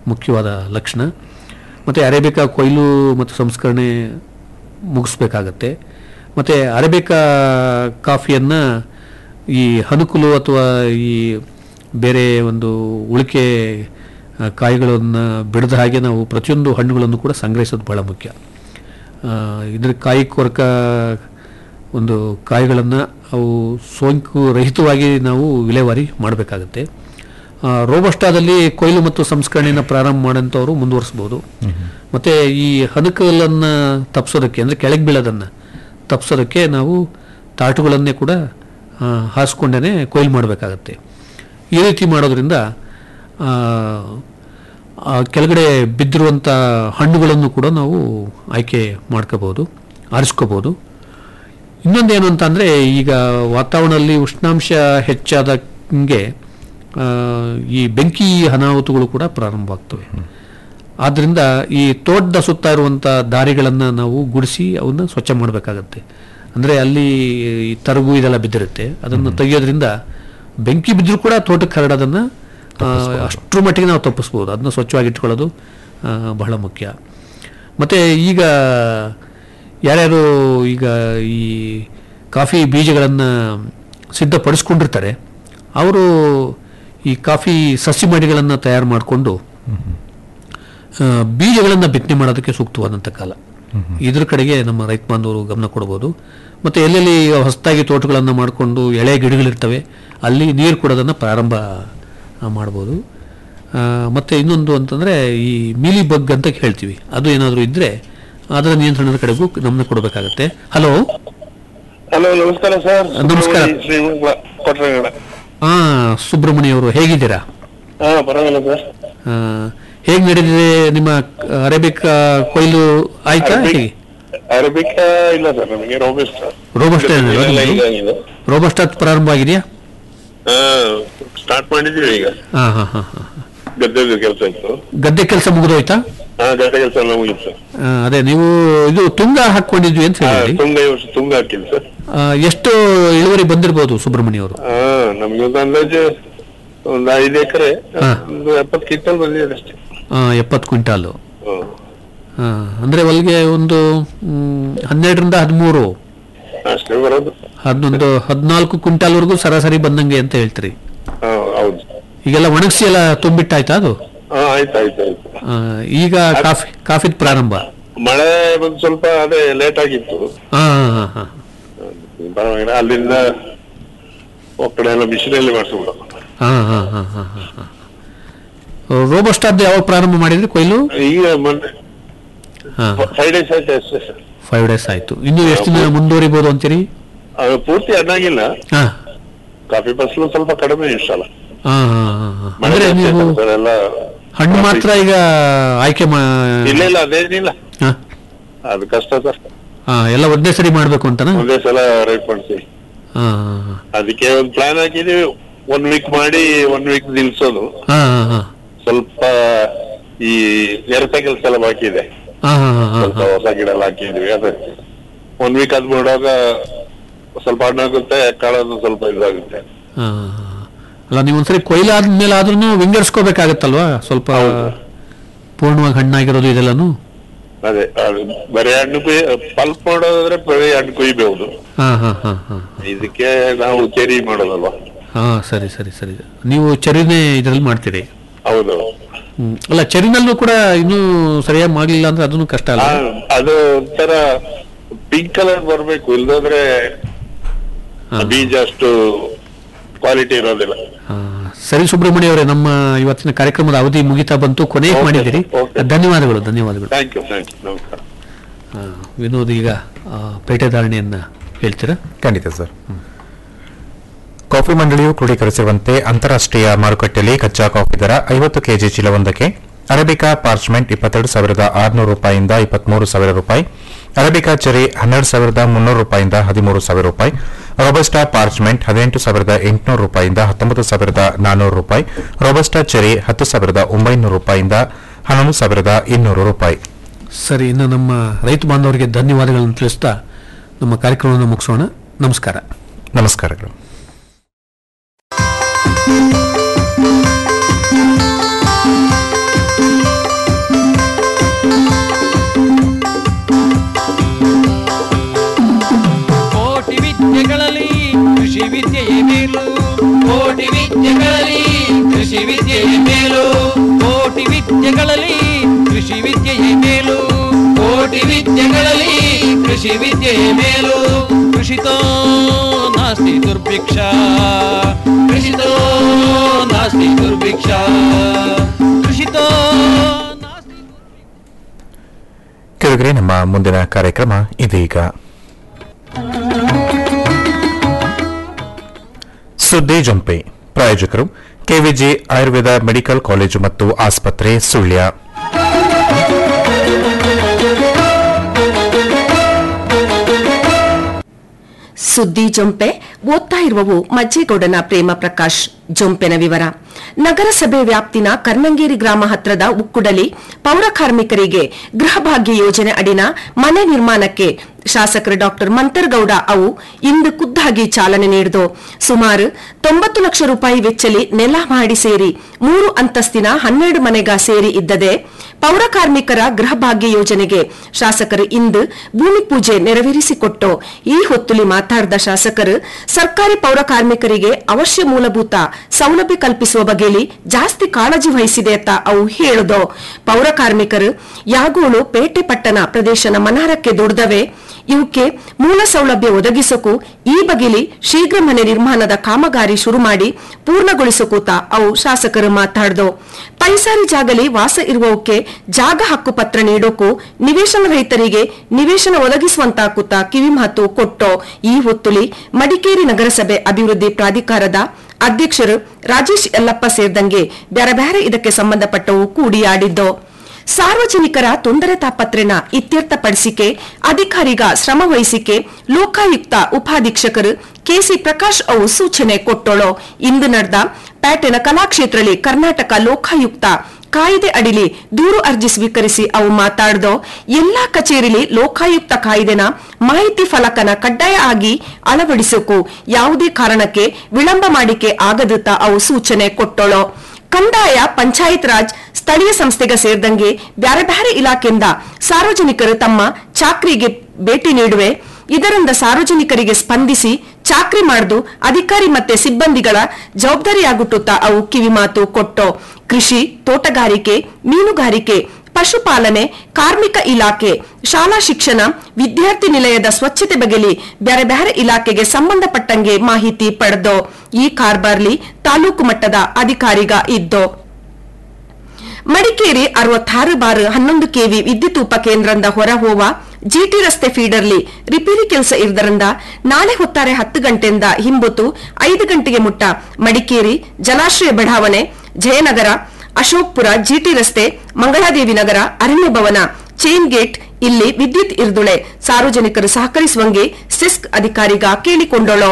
ಮುಖ್ಯವಾದ ಲಕ್ಷಣ ಮತ್ತು ಅರೇಬಿಕಾ ಕೊಯ್ಲು ಮತ್ತು ಸಂಸ್ಕರಣೆ ಮುಗಿಸ್ಬೇಕಾಗತ್ತೆ ಮತ್ತು ಅರೇಬಿಕಾ ಕಾಫಿಯನ್ನು ಈ ಹನುಕುಲು ಅಥವಾ ಈ ಬೇರೆ ಒಂದು ಉಳಿಕೆ ಆ, ಕಾಯಿಗಳನ್ನು ಬಿಡದ ಹಾಗೆ ನಾವು ಪ್ರತಿಯೊಂದು ಹಣ್ಣುಗಳನ್ನು ಕೂಡ ಸಂಗ್ರಹಿಸೋದು ಬಹಳ ಮುಖ್ಯ ಆ, ಇದ್ರ ಕಾಯಿ ಕೊರಕ ಒಂದು ಕಾಯಿಗಳನ್ನು ಅವು ಸೋಂಕು ರಹಿತವಾಗಿ ನಾವು ವಿಲೇವಾರಿ ಮಾಡಬೇಕಾಗತ್ತೆ ರೋಬಸ್ಟಾದಲ್ಲಿ ಕೊಯ್ಲು ಮತ್ತು ಸಂಸ್ಕರಣೆಯನ್ನು ಪ್ರಾರಂಭ ಮಾಡೋಂಥವ್ರು ಮುಂದುವರಿಸ್ಬೋದು ಮತ್ತು ಈ ಹನಕಲನ್ನು ತಪ್ಪಿಸೋದಕ್ಕೆ ಅಂದರೆ ಕೆಳಗೆ ಬೀಳೋದನ್ನು ತಪ್ಪಿಸೋದಕ್ಕೆ ನಾವು ತಾಟುಗಳನ್ನೇ ಕೂಡ ಆ, ಹಾಸ್ಕೊಂಡೇ ಕೊಯ್ಲು ಮಾಡಬೇಕಾಗತ್ತೆ ಈ ರೀತಿ ಮಾಡೋದ್ರಿಂದ ಆ, ಆ ಕೆಳಗಡೆ ಬಿದ್ದಿರುವಂಥ ಹಣ್ಣುಗಳನ್ನು ಕೂಡ ನಾವು ಆಯ್ಕೆ ಮಾಡ್ಕೋಬೋದು ಆರಿಸ್ಕೋಬೋದು ಇನ್ನೊಂದೇನು ಅಂತ ಅಂದರೆ ಈಗ ವಾತಾವರಣದಲ್ಲಿ ಉಷ್ಣಾಂಶ ಹೆಚ್ಚಾದಂಗೆ ಆ, ಈ ಬೆಂಕಿ ಅನಾಹುತಗಳು ಕೂಡ ಪ್ರಾರಂಭವಾಗ್ತವೆ ಆದ್ದರಿಂದ ಈ ತೋಟದ ಸುತ್ತ ಇರುವಂಥ ದಾರಿಗಳನ್ನು ನಾವು ಗುಡಿಸಿ ಅವನ್ನ ಸ್ವಚ್ಛ ಮಾಡಬೇಕಾಗತ್ತೆ ಅಂದರೆ ಅಲ್ಲಿ ಈ ತರಗು ಇದೆಲ್ಲ ಬಿದ್ದಿರುತ್ತೆ ಅದನ್ನು ತೆಗೆಯೋದ್ರಿಂದ ಬೆಂಕಿ ಬಿದ್ದರೂ ಕೂಡ ತೋಟಕ್ಕೆ ಹರಡೋದನ್ನು ಆ, ಅಷ್ಟ್ರ ಮಟ್ಟಿಗೆ ನಾವು ತಪ್ಪಿಸ್ಬೋದು ಅದನ್ನ ಸ್ವಚ್ಛವಾಗಿ ಇಟ್ಕೊಳ್ಳೋದು ಆ, ಬಹಳ ಮುಖ್ಯ ಮತ್ತು ಈಗ ಯಾರ್ಯಾರು ಈಗ ಈ ಕಾಫಿ ಬೀಜಗಳನ್ನು ಸಿದ್ಧಪಡಿಸ್ಕೊಂಡಿರ್ತಾರೆ ಅವರು ಈ ಕಾಫಿ ಸಸಿ ಮಡಿಗಳನ್ನು ತಯಾರು ಮಾಡಿಕೊಂಡು ಬೀಜಗಳನ್ನು ಬಿತ್ತನೆ ಮಾಡೋದಕ್ಕೆ ಸೂಕ್ತವಾದಂಥ ಕಾಲ ಇದ್ರ ಕಡೆಗೆ ನಮ್ಮ ರೈತ ಬಾಂಧವರು ಗಮನ ಕೊಡ್ಬೋದು ಮತ್ತು ಎಲ್ಲೆಲ್ಲಿ ಹೊಸದಾಗಿ ತೋಟಗಳನ್ನು ಮಾಡಿಕೊಂಡು ಎಳೆ ಗಿಡಗಳಿರ್ತವೆ ಅಲ್ಲಿ ನೀರು ಕೊಡೋದನ್ನು ಪ್ರಾರಂಭ ಆ, ಮಾಡ್ಬೋದು ಆ, ಮತ್ತೆ ಇನ್ನೊಂದು ಅಂತಂದರೆ ಈ ಮೀಲಿ ಬಗ್ ಅಂತ ಹೇಳ್ತೀವಿ ಅದು ಏನಾದರೂ ಇದ್ದರೆ ಅದರ ನಿಯಂತ್ರಣದ ಕಡೆಗೂ ಗಮನ ಕೊಡಬೇಕಾಗತ್ತೆ ಹಲೋ ಹಲೋ ನಮಸ್ಕಾರ ಸರ್ ನಮಸ್ಕಾರ. ಶ್ರೀ ಕೊಟ್ರಗಡ ಹಾಂ ಸುಬ್ರಹ್ಮಣ್ಯ ಅವರು ಹೇಗಿದ್ದೀರಾ ಹಾ ಪರವಾಗಿಲ್ಲ ಸರ್ ಹೇಗೆ ನಡೆದಿದೆ ನಿಮ್ಮ ಅರೇಬಿಕ್ ಆ, ಕೊಯ್ಲು ಆಯ್ತಾ ಅರೇಬಿಕ್? ಹೇಗೆ ಅರೇಬಿಕ್ ಇಲ್ಲ ಸರ್ ನಮಗೆ ರೋಬಿಸ್ಟ್ ರೋಬಸ್ಟ ರೋಬಸ್ಟ ಪ್ರಾರಂಭ ಆಗಿದೆಯಾ ಹಾ ಸ್ಟಾರ್ಟ್ ಮಾಡಿದೀವಿ ಈಗ ಹಾಂ ಹಾಂ ಹಾಂ ಹಾಂ ಗದ್ದೆದು ಕೆಲಸ ಇತ್ತು ಗದ್ದೆ ಕೆಲಸ ಮುಗಿದೋಯ್ತಾ ಹಾ ಗದ್ದೆ ಕೆಲಸ ಎಲ್ಲ ಮುಗಿತು ಸರ್ ಆ, ಅದೇ ನೀವು ಇದು ತುಂಗ ಹಾಕೊಂಡಿದ್ವಿ ಅಂತ ಹಾ ಹೇಳಿದ್ರಿ ತುಂಗ ಈ ವರ್ಷ ತುಂಗ ಹಾಕಿಲ್ಲ ಸರ್ ಆ, ಎಷ್ಟು ಇಳುವರಿ ಬಂದಿರ್ಬೋದು ಸುಬ್ರಹ್ಮಣ್ಯ ಅವರು ಹಾ ನಮ್ಗೆ ಒಂದು ಅಂದಾಜು ಒಂದು ಐದು ಎಕರೆ ಹಾ. ಒಂದು ಎಪ್ಪತ್ತು ಕ್ವಿಂಟಲ್ ಬಂದಿದೆ ಅಷ್ಟೇ ಎಪ್ಪತ್ತು ಕ್ವಿಂಟಾಲು ಹ್ಮ್. ಆ, ಅಂದ್ರೆ ಹೊಲಿಗೆ ಒಂದು ಮ್, ಹನ್ನೆರಡರಿಂದ ಹದಿಮೂರು ಅಷ್ಟೇ ಬರೋದು ಹನ್ನೊಂದು ಹದಿನಾಲ್ಕು ಕ್ವಿಂಟಾಲ್ವರೆಗೂ ಸರಾಸರಿ ಬಂದಂಗೆ ಅಂತ ಹೇಳ್ತೀರಿ ಹಾ ಹೌದು ಈಗೆಲ್ಲ ಒಣಗಿಸಿ ಎಲ್ಲ ತುಂಬಿಟ್ಟಾಯ್ತಾ ಅದು ಹಾ ಆಯ್ತು ಆಯ್ತು ಆಯ್ತು ಆ, ಈಗ ಕಾಫಿ ಕಾಫಿದ್ ಪ್ರಾರಂಭ ಮಳೆ ಬಂದು ಸ್ವಲ್ಪ ಅದೇ ಲೇಟ್ ಆಗಿತ್ತು ಹಾ ಹಾ ಹಾ ಪರವಾಗಿಲ್ಲ ಅಲ್ಲಿಂದ ಒಕ್ಕಡೆ ಎಲ್ಲ ಮಿಷಿನಲ್ಲಿ ಮಾಡಿಸ್ಬಿಡು ಹಾ ಹಾ ಹಾ ಹಾ ಹಾ ಹಾ ರೋಬಸ್ಟಾದ್ದು ಯಾವಾಗ ಪ್ರಾರಂಭ ಮಾಡಿದ್ರಿ ಕೊಯ್ಲು ಈಗ ಮೊನ್ನೆ ಹಾ ಫೈವ್ ಡೇಸ್ ಆಯ್ತು ಅಷ್ಟೇ ಸರ್ ಫೈವ್ ಡೇಸ್ ಆಯ್ತು ಇನ್ನು ಎಷ್ಟು ದಿನ ಮುಂದುವರಿಬೋದು ಅಂತೀರಿ ಅದು ಪೂರ್ತಿ ಹಣ್ಣಾಗಿಲ್ಲ ಹಾ ಕಾಫಿ ಫಸಲು ಸ್ವಲ್ಪ ಕಡಿಮೆ ಇಷ್ಟಲ್ಲ ಹಾ ಹಾ ಹಾ ಹಾ. ಮಳೆ ಅಂದ್ರೆ ಜಾಸ್ತಿ ನೀವು ಆಯ್ತಲ್ಲ ಸರ್ ಎಲ್ಲ ಹಣ್ಣು ಮಾತ್ರ ಈಗ ಆಯ್ಕೆ ಮಾ ಇಲ್ಲ ಇಲ್ಲ ಅದೇನಿಲ್ಲ ಹಾ ಅದು ಕಷ್ಟ ಸರ್ ಹಾ ಎಲ್ಲ ಒಂದೇ ಸರಿ ಮಾಡ್ಬೇಕು ಅಂತನಾ ಒಂದೇ ಸಲ ರೈಟ್ ಮಾಡ್ತೀವಿ ಹಾ ಹಾ ಅದಕ್ಕೆ ಒಂದು ಪ್ಲಾನ್ ಹಾಕಿದೀವಿ ಒನ್ ವೀಕ್ ಮಾಡಿ ಒನ್ ವೀಕ್ ನಿಲ್ಸೋದು ಹಾ ಹಾ ಹಾ ಸ್ವಲ್ಪ ಈ ಎರಸ ಕೆಲಸ ಎಲ್ಲ ಬಾಕಿ ಇದೆ ಹಾ ಹಾ ಹಾ ಹಾ ಸ್ವಲ್ಪ ಹೊಸ ಗಿಡ ಎಲ್ಲ ಹಾಕಿದ್ವಿ ಅದೇ ಒನ್ ವೀಕ್ ಅದ್ ಮಾಡುವಾಗ ಸ್ವಲ್ಪ ಹಣ್ಣಾಗುತ್ತೆ ಕಾಳೋದು ಸ್ವಲ್ಪ ಇದಾಗುತ್ತೆ ಹಾ, ಹಾ. ಅಲ್ಲ ನೀವು ಒಂದ್ಸರಿ ಕೊಯ್ಲಾದ್ಮೇಲೆ ಆದ್ರೂ ವಿಂಗಡಿಸ್ಕೋಬೇಕಾಗತ್ತಲ್ವಾ ಸ್ವಲ್ಪ ಪೂರ್ಣವಾಗಿ ಹಣ್ಣಾಗಿರೋದು ಇದೆಲ್ಲಾನು ಅದೇ ಅದು ಬರೀ ಹಣ್ಣು ಕುಯ್ ಪಲ್ಪ್ ಮಾಡೋದಾದ್ರೆ ಬರೀ ಹಣ್ಣು ಕುಯ್ಬಹುದು ಹಾ ಹಾ ಹಾ ಹಾ ಇದಕ್ಕೆ ನಾವು ಚೆರಿ ಮಾಡೋದಲ್ವಾ ಹಾ ಸರಿ ಸರಿ ಸರಿ ನೀವು ಚರಿನೇ ಇದರಲ್ಲಿ ಮಾಡ್ತೀರಿ ಹೌದು ಹ್ಮ್. ಅಲ್ಲ ಚರಿನಲ್ಲೂ ಕೂಡ ಇನ್ನೂ ಸರಿಯಾಗಿ ಮಾಡಲಿಲ್ಲ ಅಂದ್ರೆ ಅದನ್ನು ಕಷ್ಟ ಅಲ್ಲ ಆ, ಅದು ಒಂಥರ ಪಿಂಕ್ ಕಲರ್ ಬರ್ಬೇಕು ಇಲ್ದಾದ್ರೆ ಹಾ. ಬೀಜ ಅಷ್ಟು ಕ್ವಾಲಿಟಿ ಇರೋದಿಲ್ಲ ಹಾ, ಸರಿ ಸುಬ್ರಹ್ಮಣ್ಯ ಅವರೇ ನಮ್ಮ ಇವತ್ತಿನ ಕಾರ್ಯಕ್ರಮದ ಅವಧಿ ಮುಗಿತಾ ಬಂತು ಕೊನೆಗೆ Okay, ಮಾಡಿದ್ದೀರಿ okay. ಧನ್ಯವಾದಗಳು ಧನ್ಯವಾದಗಳು ಥ್ಯಾಂಕ್ ಯು ಥ್ಯಾಂಕ್ ಯು ನಮಸ್ಕಾರ ಆ, ವಿನೋದ್ ಈಗ ಆ, ಪೇಟೆ ಧಾರಣೆಯನ್ನ ಹೇಳ್ತೀರಾ ಖಂಡಿತ ಸರ್ ಕಾಫಿ ಮಂಡಳಿಯು ಕ್ರೋಢೀಕರಿಸಿರುವಂತೆ ಅಂತಾರಾಷ್ಟ್ರೀಯ ಮಾರುಕಟ್ಟೆಯಲ್ಲಿ ಕಚ್ಚಾ ಕಾಫಿ ದರ ಐವತ್ತು ಕೆಜಿ ಚೀಲವೊಂದಕ್ಕೆ ಅರೇಬಿಕಾ ಪಾರ್ಚ್ಮೆಂಟ್ ಇಪ್ಪತ್ತೆರಡು ಸಾವಿರದ ಆರುನೂರು ರೂಪಾಯಿಯಿಂದ ಇಪ್ಪತ್ಮೂರು ಸಾವಿರ ರೂಪಾಯಿ ಅರೇಬಿಕಾ ಚೆರಿ ಹನ್ನೆರಡು ಸಾವಿರದ ಮುನ್ನೂರು ರೂಪಾಯಿಯಿಂದ ಹದಿಮೂರು ಸಾವಿರ ರೂಪಾಯಿ ರೋಬಸ್ಟಾ ಪಾರ್ಚ್ಮೆಂಟ್ ಹದಿನೆಂಟು ಸಾವಿರದ ಎಂಟುನೂರು ರೂಪಾಯಿಯಿಂದ ಹತ್ತೊಂಬತ್ತು ಸಾವಿರದ ನಾನ್ನೂರು ರೂಪಾಯಿ ರೋಬಸ್ಟಾ ಚೆರಿ ಹತ್ತು ಸಾವಿರದ ಒಂಬೈನೂರು ರೂಪಾಯಿಯಿಂದ ಹನ್ನೊಂದು ಸಾವಿರದ ಇನ್ನೂರು ರೂಪಾಯಿ ಸರಿ ಇನ್ನು ನಮ್ಮ ರೈತ ಬಾಂಧವರಿಗೆ ಧನ್ಯವಾದಗಳನ್ನು ತಿಳಿಸ್ತಾ ನಮ್ಮ ಕಾರ್ಯಕ್ರಮವನ್ನು ಮುಗಿಸೋಣ ನಮಸ್ಕಾರ ನಮಸ್ಕಾರಗಳು ಕೋಟಿ ವಿದ್ಯೆಗಳಲ್ಲಿ ಕೃಷಿ ವಿದ್ಯೆಯೇ ಮೇಲು ಕೃಷಿತೋ ನಾಸ್ತಿ ದುರ್ಭಿಕ್ಷ ಕೃಷಿತೋ ನಾಸ್ತಿ ದುರ್ಭಿಕ್ಷ ಕೃಷಿತೋ ನಾಸ್ತಿ ಕೆಳಗರೆ ನಮ್ಮ ಮುಂದಿನ ಕಾರ್ಯಕ್ರಮ ಇದೀಗ ಸುದ್ದಿ ಜಂಪೆ ಪ್ರಾಯೋಜಕರು ಕೆವಿಜಿ ಆಯುರ್ವೇದ ಮೆಡಿಕಲ್ ಕಾಲೇಜು ಮತ್ತು ಆಸ್ಪತ್ರೆ ಸುಳ್ಯ ಸುದ್ದಿ ಜೊಂಪೆ ಓದ್ತಾ ಇರುವವು ಮಜ್ಜೇಗೌಡನ ಪ್ರೇಮ ಪ್ರಕಾಶ್ ಜೊಂಪೆನ ವಿವರ ನಗರಸಭೆ ವ್ಯಾಪ್ತಿನ ಕರ್ನಂಗೇರಿ ಗ್ರಾಮ ಹತ್ರದ ಉಕ್ಕುಡಲಿ ಪೌರ ಕಾರ್ಮಿಕರಿಗೆ ಗೃಹ ಭಾಗ್ಯ ಯೋಜನೆ ಅಡಿನ ಮನೆ ನಿರ್ಮಾಣಕ್ಕೆ ಶಾಸಕರು ಡಾಕ್ಟರ್ ಮಂತರ್ಗೌಡ ಅವು ಇಂದು ಖುದ್ದಾಗಿ ಚಾಲನೆ ನೀಡಿದು ಸುಮಾರು ತೊಂಬತ್ತು ಲಕ್ಷ ರೂಪಾಯಿ ವೆಚ್ಚಲಿ ನೆಲ ಮಾಡಿ ಸೇರಿ ಮೂರು ಅಂತಸ್ತಿನ ಹನ್ನೆರಡು ಮನೆಗ ಸೇರಿ ಇದ್ದದೆ ಪೌರ ಕಾರ್ಮಿಕರ ಗೃಹ ಭಾಗ್ಯ ಯೋಜನೆಗೆ ಶಾಸಕರು ಇಂದು ಭೂಮಿ ಪೂಜೆ ನೆರವೇರಿಸಿಕೊಟ್ಟು ಈ ಹೊತ್ತುಲಿ ಮಾತಾಡಿದ ಶಾಸಕರು ಸರ್ಕಾರಿ ಪೌರ ಕಾರ್ಮಿಕರಿಗೆ ಅವಶ್ಯ ಮೂಲಭೂತ ಸೌಲಭ್ಯ ಕಲ್ಪಿಸುವ ಬಗೆಯಲ್ಲಿ ಜಾಸ್ತಿ ಕಾಳಜಿ ವಹಿಸಿದೆ ಅಂತ ಅವು ಹೇಳುದು ಪೌರ ಕಾರ್ಮಿಕರು ಯಾಗೋಳು ಪೇಟೆ ಪಟ್ಟಣ ಪ್ರದೇಶನ ಮನಾರಕ್ಕೆ ದುಡ್ದವೆ ಇವಕ್ಕೆ ಮೂಲ ಸೌಲಭ್ಯ ಒದಗಿಸಕು ಈ ಬಗೆಲಿ ಶೀಘ್ರ ಮನೆ ನಿರ್ಮಾಣದ ಕಾಮಗಾರಿ ಶುರು ಮಾಡಿ ಪೂರ್ಣಗೊಳಿಸಕೂತ ಅವು ಶಾಸಕರು ಮಾತಾಡ್ದು ಪೈಸಾರಿ ಜಾಗಲಿ ವಾಸ ಇರುವವಕ್ಕೆ ಜಾಗ ಹಕ್ಕು ಪತ್ರ ನೀಡೋಕು ನಿವೇಶನ ರಹಿತರಿಗೆ ನಿವೇಶನ ಒದಗಿಸುವಂತಾಕುತ್ತ ಕಿವಿ ಮಾತು ಕೊಟ್ಟೋ ಈ ಹೊತ್ತುಲಿ ಮಡಿಕೇರಿ ನಗರಸಭೆ ಅಭಿವೃದ್ಧಿ ಪ್ರಾಧಿಕಾರದ ಅಧ್ಯಕ್ಷರು ರಾಜೇಶ್ ಯಲ್ಲಪ್ಪ ಸೇರಿದಂಗೆ ಬ್ಯಾರೆ ಬ್ಯಾರೆ ಇದಕ್ಕೆ ಸಂಬಂಧಪಟ್ಟವು ಕೂಡಿಯಾಡಿದ್ದು ಸಾರ್ವಜನಿಕರ ತೊಂದರೆ ತಾಪತ್ರೆನ ಇತ್ಯರ್ಥಪಡಿಸಿಕೆ ಅಧಿಕಾರಿಗ ಶ್ರಮ ವಹಿಸಿಕೆ ಲೋಕಾಯುಕ್ತ ಉಪಾಧೀಕ್ಷಕರು ಕೆಸಿ ಪ್ರಕಾಶ್ ಅವು ಸೂಚನೆ ಕೊಟ್ಟೋಳು ಇಂದು ನಡೆದ ಪ್ಯಾಟೆನ ಕಲಾಕ್ಷೇತ್ರದಲ್ಲಿ ಕರ್ನಾಟಕ ಲೋಕಾಯುಕ್ತ ಕಾಯ್ದೆ ಅಡಿಲಿ ದೂರು ಅರ್ಜಿ ಸ್ವೀಕರಿಸಿ ಅವು ಮಾತಾಡ್ದೋ ಎಲ್ಲಾ ಕಚೇರಿಲಿ ಲೋಕಾಯುಕ್ತ ಕಾಯ್ದೆನ ಮಾಹಿತಿ ಫಲಕನ ಕಡ್ಡಾಯ ಆಗಿ ಅಳವಡಿಸೋಕು ಯಾವುದೇ ಕಾರಣಕ್ಕೆ ವಿಳಂಬ ಮಾಡಿಕೆ ಆಗದುತ್ತ ಅವು ಸೂಚನೆ ಕೊಟ್ಟೋಳು ಕಂದಾಯ ಪಂಚಾಯತ್ ರಾಜ್ ಸ್ಥಳೀಯ ಸಂಸ್ಥೆಗೆ ಸೇರಿದಂಗೆ ಬ್ಯಾರೆ ಬ್ಯಾರೆ ಇಲಾಖೆಯಿಂದ ಸಾರ್ವಜನಿಕರು ತಮ್ಮ ಚಾಕ್ರಿಗೆ ಭೇಟಿ ನೀಡುವೆ ಇದರಿಂದ ಸಾರ್ವಜನಿಕರಿಗೆ ಸ್ಪಂದಿಸಿ ಚಾಕ್ರಿ ಮಾಡ್ದು ಅಧಿಕಾರಿ ಮತ್ತೆ ಸಿಬ್ಬಂದಿಗಳ ಜವಾಬ್ದಾರಿಯಾಗುಟ್ಟುತ್ತಾ ಅವು ಕಿವಿಮಾತು ಕೊಟ್ಟೋ ಕೃಷಿ ತೋಟಗಾರಿಕೆ ಮೀನುಗಾರಿಕೆ ಪಶುಪಾಲನೆ ಕಾರ್ಮಿಕ ಇಲಾಖೆ ಶಾಲಾ ಶಿಕ್ಷಣ ವಿದ್ಯಾರ್ಥಿ ನಿಲಯದ ಸ್ವಚ್ಛತೆ ಬಗೆಲಿ ಬ್ಯಾರೆ ಬ್ಯಾರೆ ಇಲಾಖೆಗೆ ಸಂಬಂಧಪಟ್ಟಂಗೆ ಮಾಹಿತಿ ಪಡೆದೋ ಈ ಕಾರ್ಬಾರ್ಲಿ ತಾಲೂಕು ಮಟ್ಟದ ಅಧಿಕಾರಿಗ ಇದ್ದೋ ಮಡಿಕೇರಿ ಅರವತ್ತಾರು ಬಾರ್ ಹನ್ನೊಂದು ಕೆವಿ ವಿದ್ಯುತ್ ಉಪಕೇಂದ್ರದಿಂದ ಹೊರಹೋವ ಜಿಟಿ ರಸ್ತೆ ಫೀಡರ್ಲಿ ರಿಪೇರಿ ಕೆಲಸ ಇರುವುದರಿಂದ ನಾಳೆ ಹೊತ್ತಾರೆ ಹತ್ತು ಗಂಟೆಯಿಂದ ಹಿಂಬೊತ್ತು ಐದು ಗಂಟೆಗೆ ಮುಟ್ಟ ಮಡಿಕೇರಿ ಜಲಾಶಯ ಬಡಾವಣೆ ಜಯನಗರ ಅಶೋಕ್ಪುರ ಜಿಟಿ ರಸ್ತೆ ಮಂಗಳಾದೇವಿ ನಗರ ಅರಣ್ಯ ಭವನ ಚೈನ್ ಗೇಟ್ ಇಲ್ಲಿ ವಿದ್ಯುತ್ ಇರ್ದುಳೆ ಸಾರ್ವಜನಿಕರು ಸಹಕರಿಸುವಂಗೆ ಸಿಸ್ಕ್ ಅಧಿಕಾರಿಗ ಕೇಳಿಕೊಂಡಳು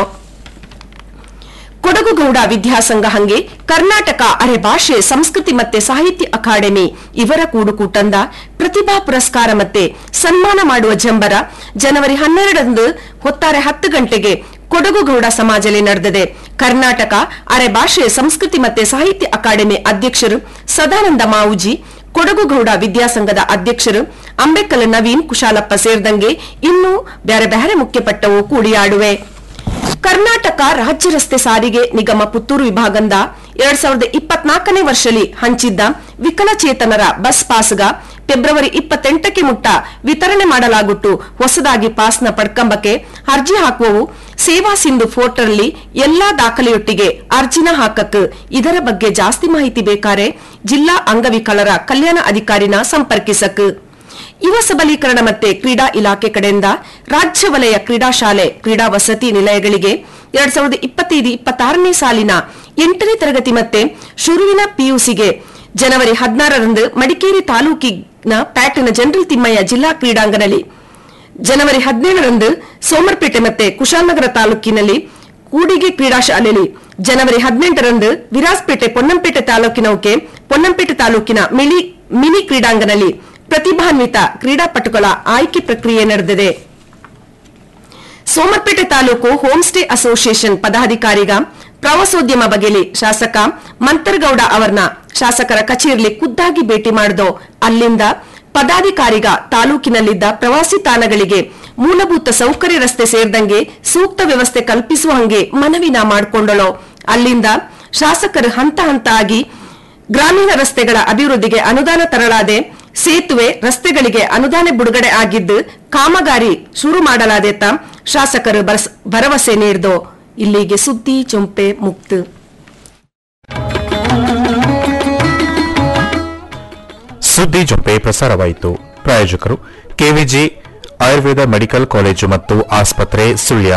ಕೊಡಗುಗೌಡ ವಿದ್ಯಾಸಂಘ ಹಂಗೆ ಕರ್ನಾಟಕ ಅರೆ ಭಾಷೆ ಸಂಸ್ಕೃತಿ ಮತ್ತೆ ಸಾಹಿತ್ಯ ಅಕಾಡೆಮಿ ಇವರ ಕೂಡುಕೂಟಂದ ಪ್ರತಿಭಾ ಪುರಸ್ಕಾರ ಮತ್ತೆ ಸನ್ಮಾನ ಮಾಡುವ ಜಂಬರ ಜನವರಿ ಹನ್ನೆರಡರಂದು ಹೊತ್ತಾರೆ ಹತ್ತು ಗಂಟೆಗೆ ಕೊಡಗುಗೌಡ ಸಮಾಜದಲ್ಲಿ ನಡೆದಿದೆ ಕರ್ನಾಟಕ ಅರೆ ಭಾಷೆ ಸಂಸ್ಕೃತಿ ಮತ್ತೆ ಸಾಹಿತ್ಯ ಅಕಾಡೆಮಿ ಅಧ್ಯಕ್ಷರು ಸದಾನಂದ ಮಾವುಜಿ ಕೊಡಗುಗೌಡ ವಿದ್ಯಾಸಂಘದ ಅಧ್ಯಕ್ಷರು ಅಂಬೇಕಲ್ ನವೀನ್ ಕುಶಾಲಪ್ಪ ಸೇರಿದಂಗೆ ಇನ್ನೂ ಬ್ಯಾರೆ ಬ್ಯಾರೆ ಮುಖ್ಯಪಟ್ಟವು ಕೂಡಿಯಾಡುವೆ ಕರ್ನಾಟಕ ರಾಜ್ಯ ರಸ್ತೆ ಸಾರಿಗೆ ನಿಗಮ ಪುತ್ತೂರು ವಿಭಾಗದಿಂದ ಎರಡ್ ಸಾವಿರದ ಇಪ್ಪತ್ನಾಲ್ಕನೇ ವರ್ಷಲಿ ಹಂಚಿದ್ದ ವಿಕಲಚೇತನರ ಬಸ್ ಪಾಸ್ಗ ಫೆಬ್ರವರಿ ಇಪ್ಪತ್ತೆಂಟಕ್ಕೆ ಮುಟ್ಟ ವಿತರಣೆ ಮಾಡಲಾಗುಟ್ಟು ಹೊಸದಾಗಿ ಪಾಸ್ನ ಪಡ್ಕಂಬಕ್ಕೆ ಅರ್ಜಿ ಹಾಕುವವು ಸೇವಾ ಸಿಂಧು ಪೋರ್ಟಲ್ನಲ್ಲಿ ಎಲ್ಲಾ ದಾಖಲೆಯೊಟ್ಟಿಗೆ ಅರ್ಜಿನ ಹಾಕಕ್ ಇದರ ಬಗ್ಗೆ ಜಾಸ್ತಿ ಮಾಹಿತಿ ಬೇಕಾರೆ ಜಿಲ್ಲಾ ಅಂಗವಿಕಲರ ಕಲ್ಯಾಣ ಅಧಿಕಾರಿನ ಸಂಪರ್ಕಿಸಕ್ ಯುವ ಸಬಲೀಕರಣ ಮತ್ತೆ ಕ್ರೀಡಾ ಇಲಾಖೆ ಕಡೆಯಿಂದ ರಾಜ್ಯ ವಲಯ ಕ್ರೀಡಾ ಶಾಲೆ ಕ್ರೀಡಾ ವಸತಿ ನಿಲಯಗಳಿಗೆ ಎರಡ್ ಸಾವಿರದ ಇಪ್ಪತ್ತೈದು ಇಪ್ಪತ್ತಾರನೇ ಸಾಲಿನ ಎಂಟನೇ ತರಗತಿ ಮತ್ತೆ ಶುರುವಿನ ಪಿಯುಸಿಗೆ ಜನವರಿ ಹದಿನಾರರಂದು ಮಡಿಕೇರಿ ತಾಲೂಕಿನ ಪ್ಯಾಟಿನ ಜನರಲ್ ತಿಮ್ಮಯ್ಯ ಜಿಲ್ಲಾ ಕ್ರೀಡಾಂಗಣದಲ್ಲಿ ಜನವರಿ ಹದಿನೇಳರಂದು ಸೋಮರ್ಪೇಟೆ ಮತ್ತೆ ಕುಶಾಲನಗರ ತಾಲೂಕಿನಲ್ಲಿ ಕೂಡಿಗೆ ಕ್ರೀಡಾ ಶಾಲೆಯಲ್ಲಿ ಜನವರಿ ಹದಿನೆಂಟರಂದು ವಿರಾಸ್ಪೇಟೆ ಪೊನ್ನಂಪೇಟೆ ತಾಲೂಕಿನವಕ್ಕೆ ಪೊನ್ನಂಪೇಟೆ ತಾಲೂಕಿನ ಮಿನಿ ಮಿನಿ ಕ್ರೀಡಾಂಗಣದಲ್ಲಿ ಪ್ರತಿಭಾನ್ವಿತ ಕ್ರೀಡಾಪಟುಗಳ ಆಯ್ಕೆ ಪ್ರಕ್ರಿಯೆ ನಡೆದಿದೆ Somwarpet taluk home stay association ಪದಾಧಿಕಾರಿಗ ಪ್ರವಾಸೋದ್ಯಮ ಬಗೆಲಿ ಶಾಸಕ ಮಂತರ್ಗೌಡ ಅವರನ್ನ ಶಾಸಕರ ಕಚೇರಿಯಲ್ಲಿ ಖುದ್ದಾಗಿ ಭೇಟಿ ಮಾಡಿದೋ ಅಲ್ಲಿಂದ ಪದಾಧಿಕಾರಿಗ ತಾಲೂಕಿನಲ್ಲಿದ್ದ ಪ್ರವಾಸಿ ತಾಣಗಳಿಗೆ ಮೂಲಭೂತ ಸೌಕರ್ಯ ರಸ್ತೆ ಸೇರಿದಂಗೆ ಸೂಕ್ತ ವ್ಯವಸ್ಥೆ ಕಲ್ಪಿಸುವ ಹಂಗೆ ಮನವಿನ ಮಾಡಿಕೊಂಡಳು ಅಲ್ಲಿಂದ ಶಾಸಕರು ಹಂತ ಹಂತ ಆಗಿ ಗ್ರಾಮೀಣ ರಸ್ತೆಗಳ ಅಭಿವೃದ್ಧಿಗೆ ಅನುದಾನ ತರಲಾದೆ ಸೇತುವೆ ರಸ್ತೆಗಳಿಗೆ ಅನುದಾನ ಬಿಡುಗಡೆ ಆಗಿದ್ದು ಕಾಮಗಾರಿ ಶುರು ಮಾಡಲಾದೇತ ಶಾಸಕರು ಭರಸ್- ಭರವಸೆ ನೀಡಿದು ಇಲ್ಲಿಗೆ ಸುದ್ದಿ ಚೊಂಪೆ ಮುಕ್ತು ಸುದ್ದಿ ಜೊಂಪೆ ಪ್ರಸಾರವಾಯಿತು ಪ್ರಾಯೋಜಕರು ಕೆವಿಜಿ ಆಯುರ್ವೇದ ಮೆಡಿಕಲ್ ಕಾಲೇಜು ಮತ್ತು ಆಸ್ಪತ್ರೆ ಸುಳ್ಯ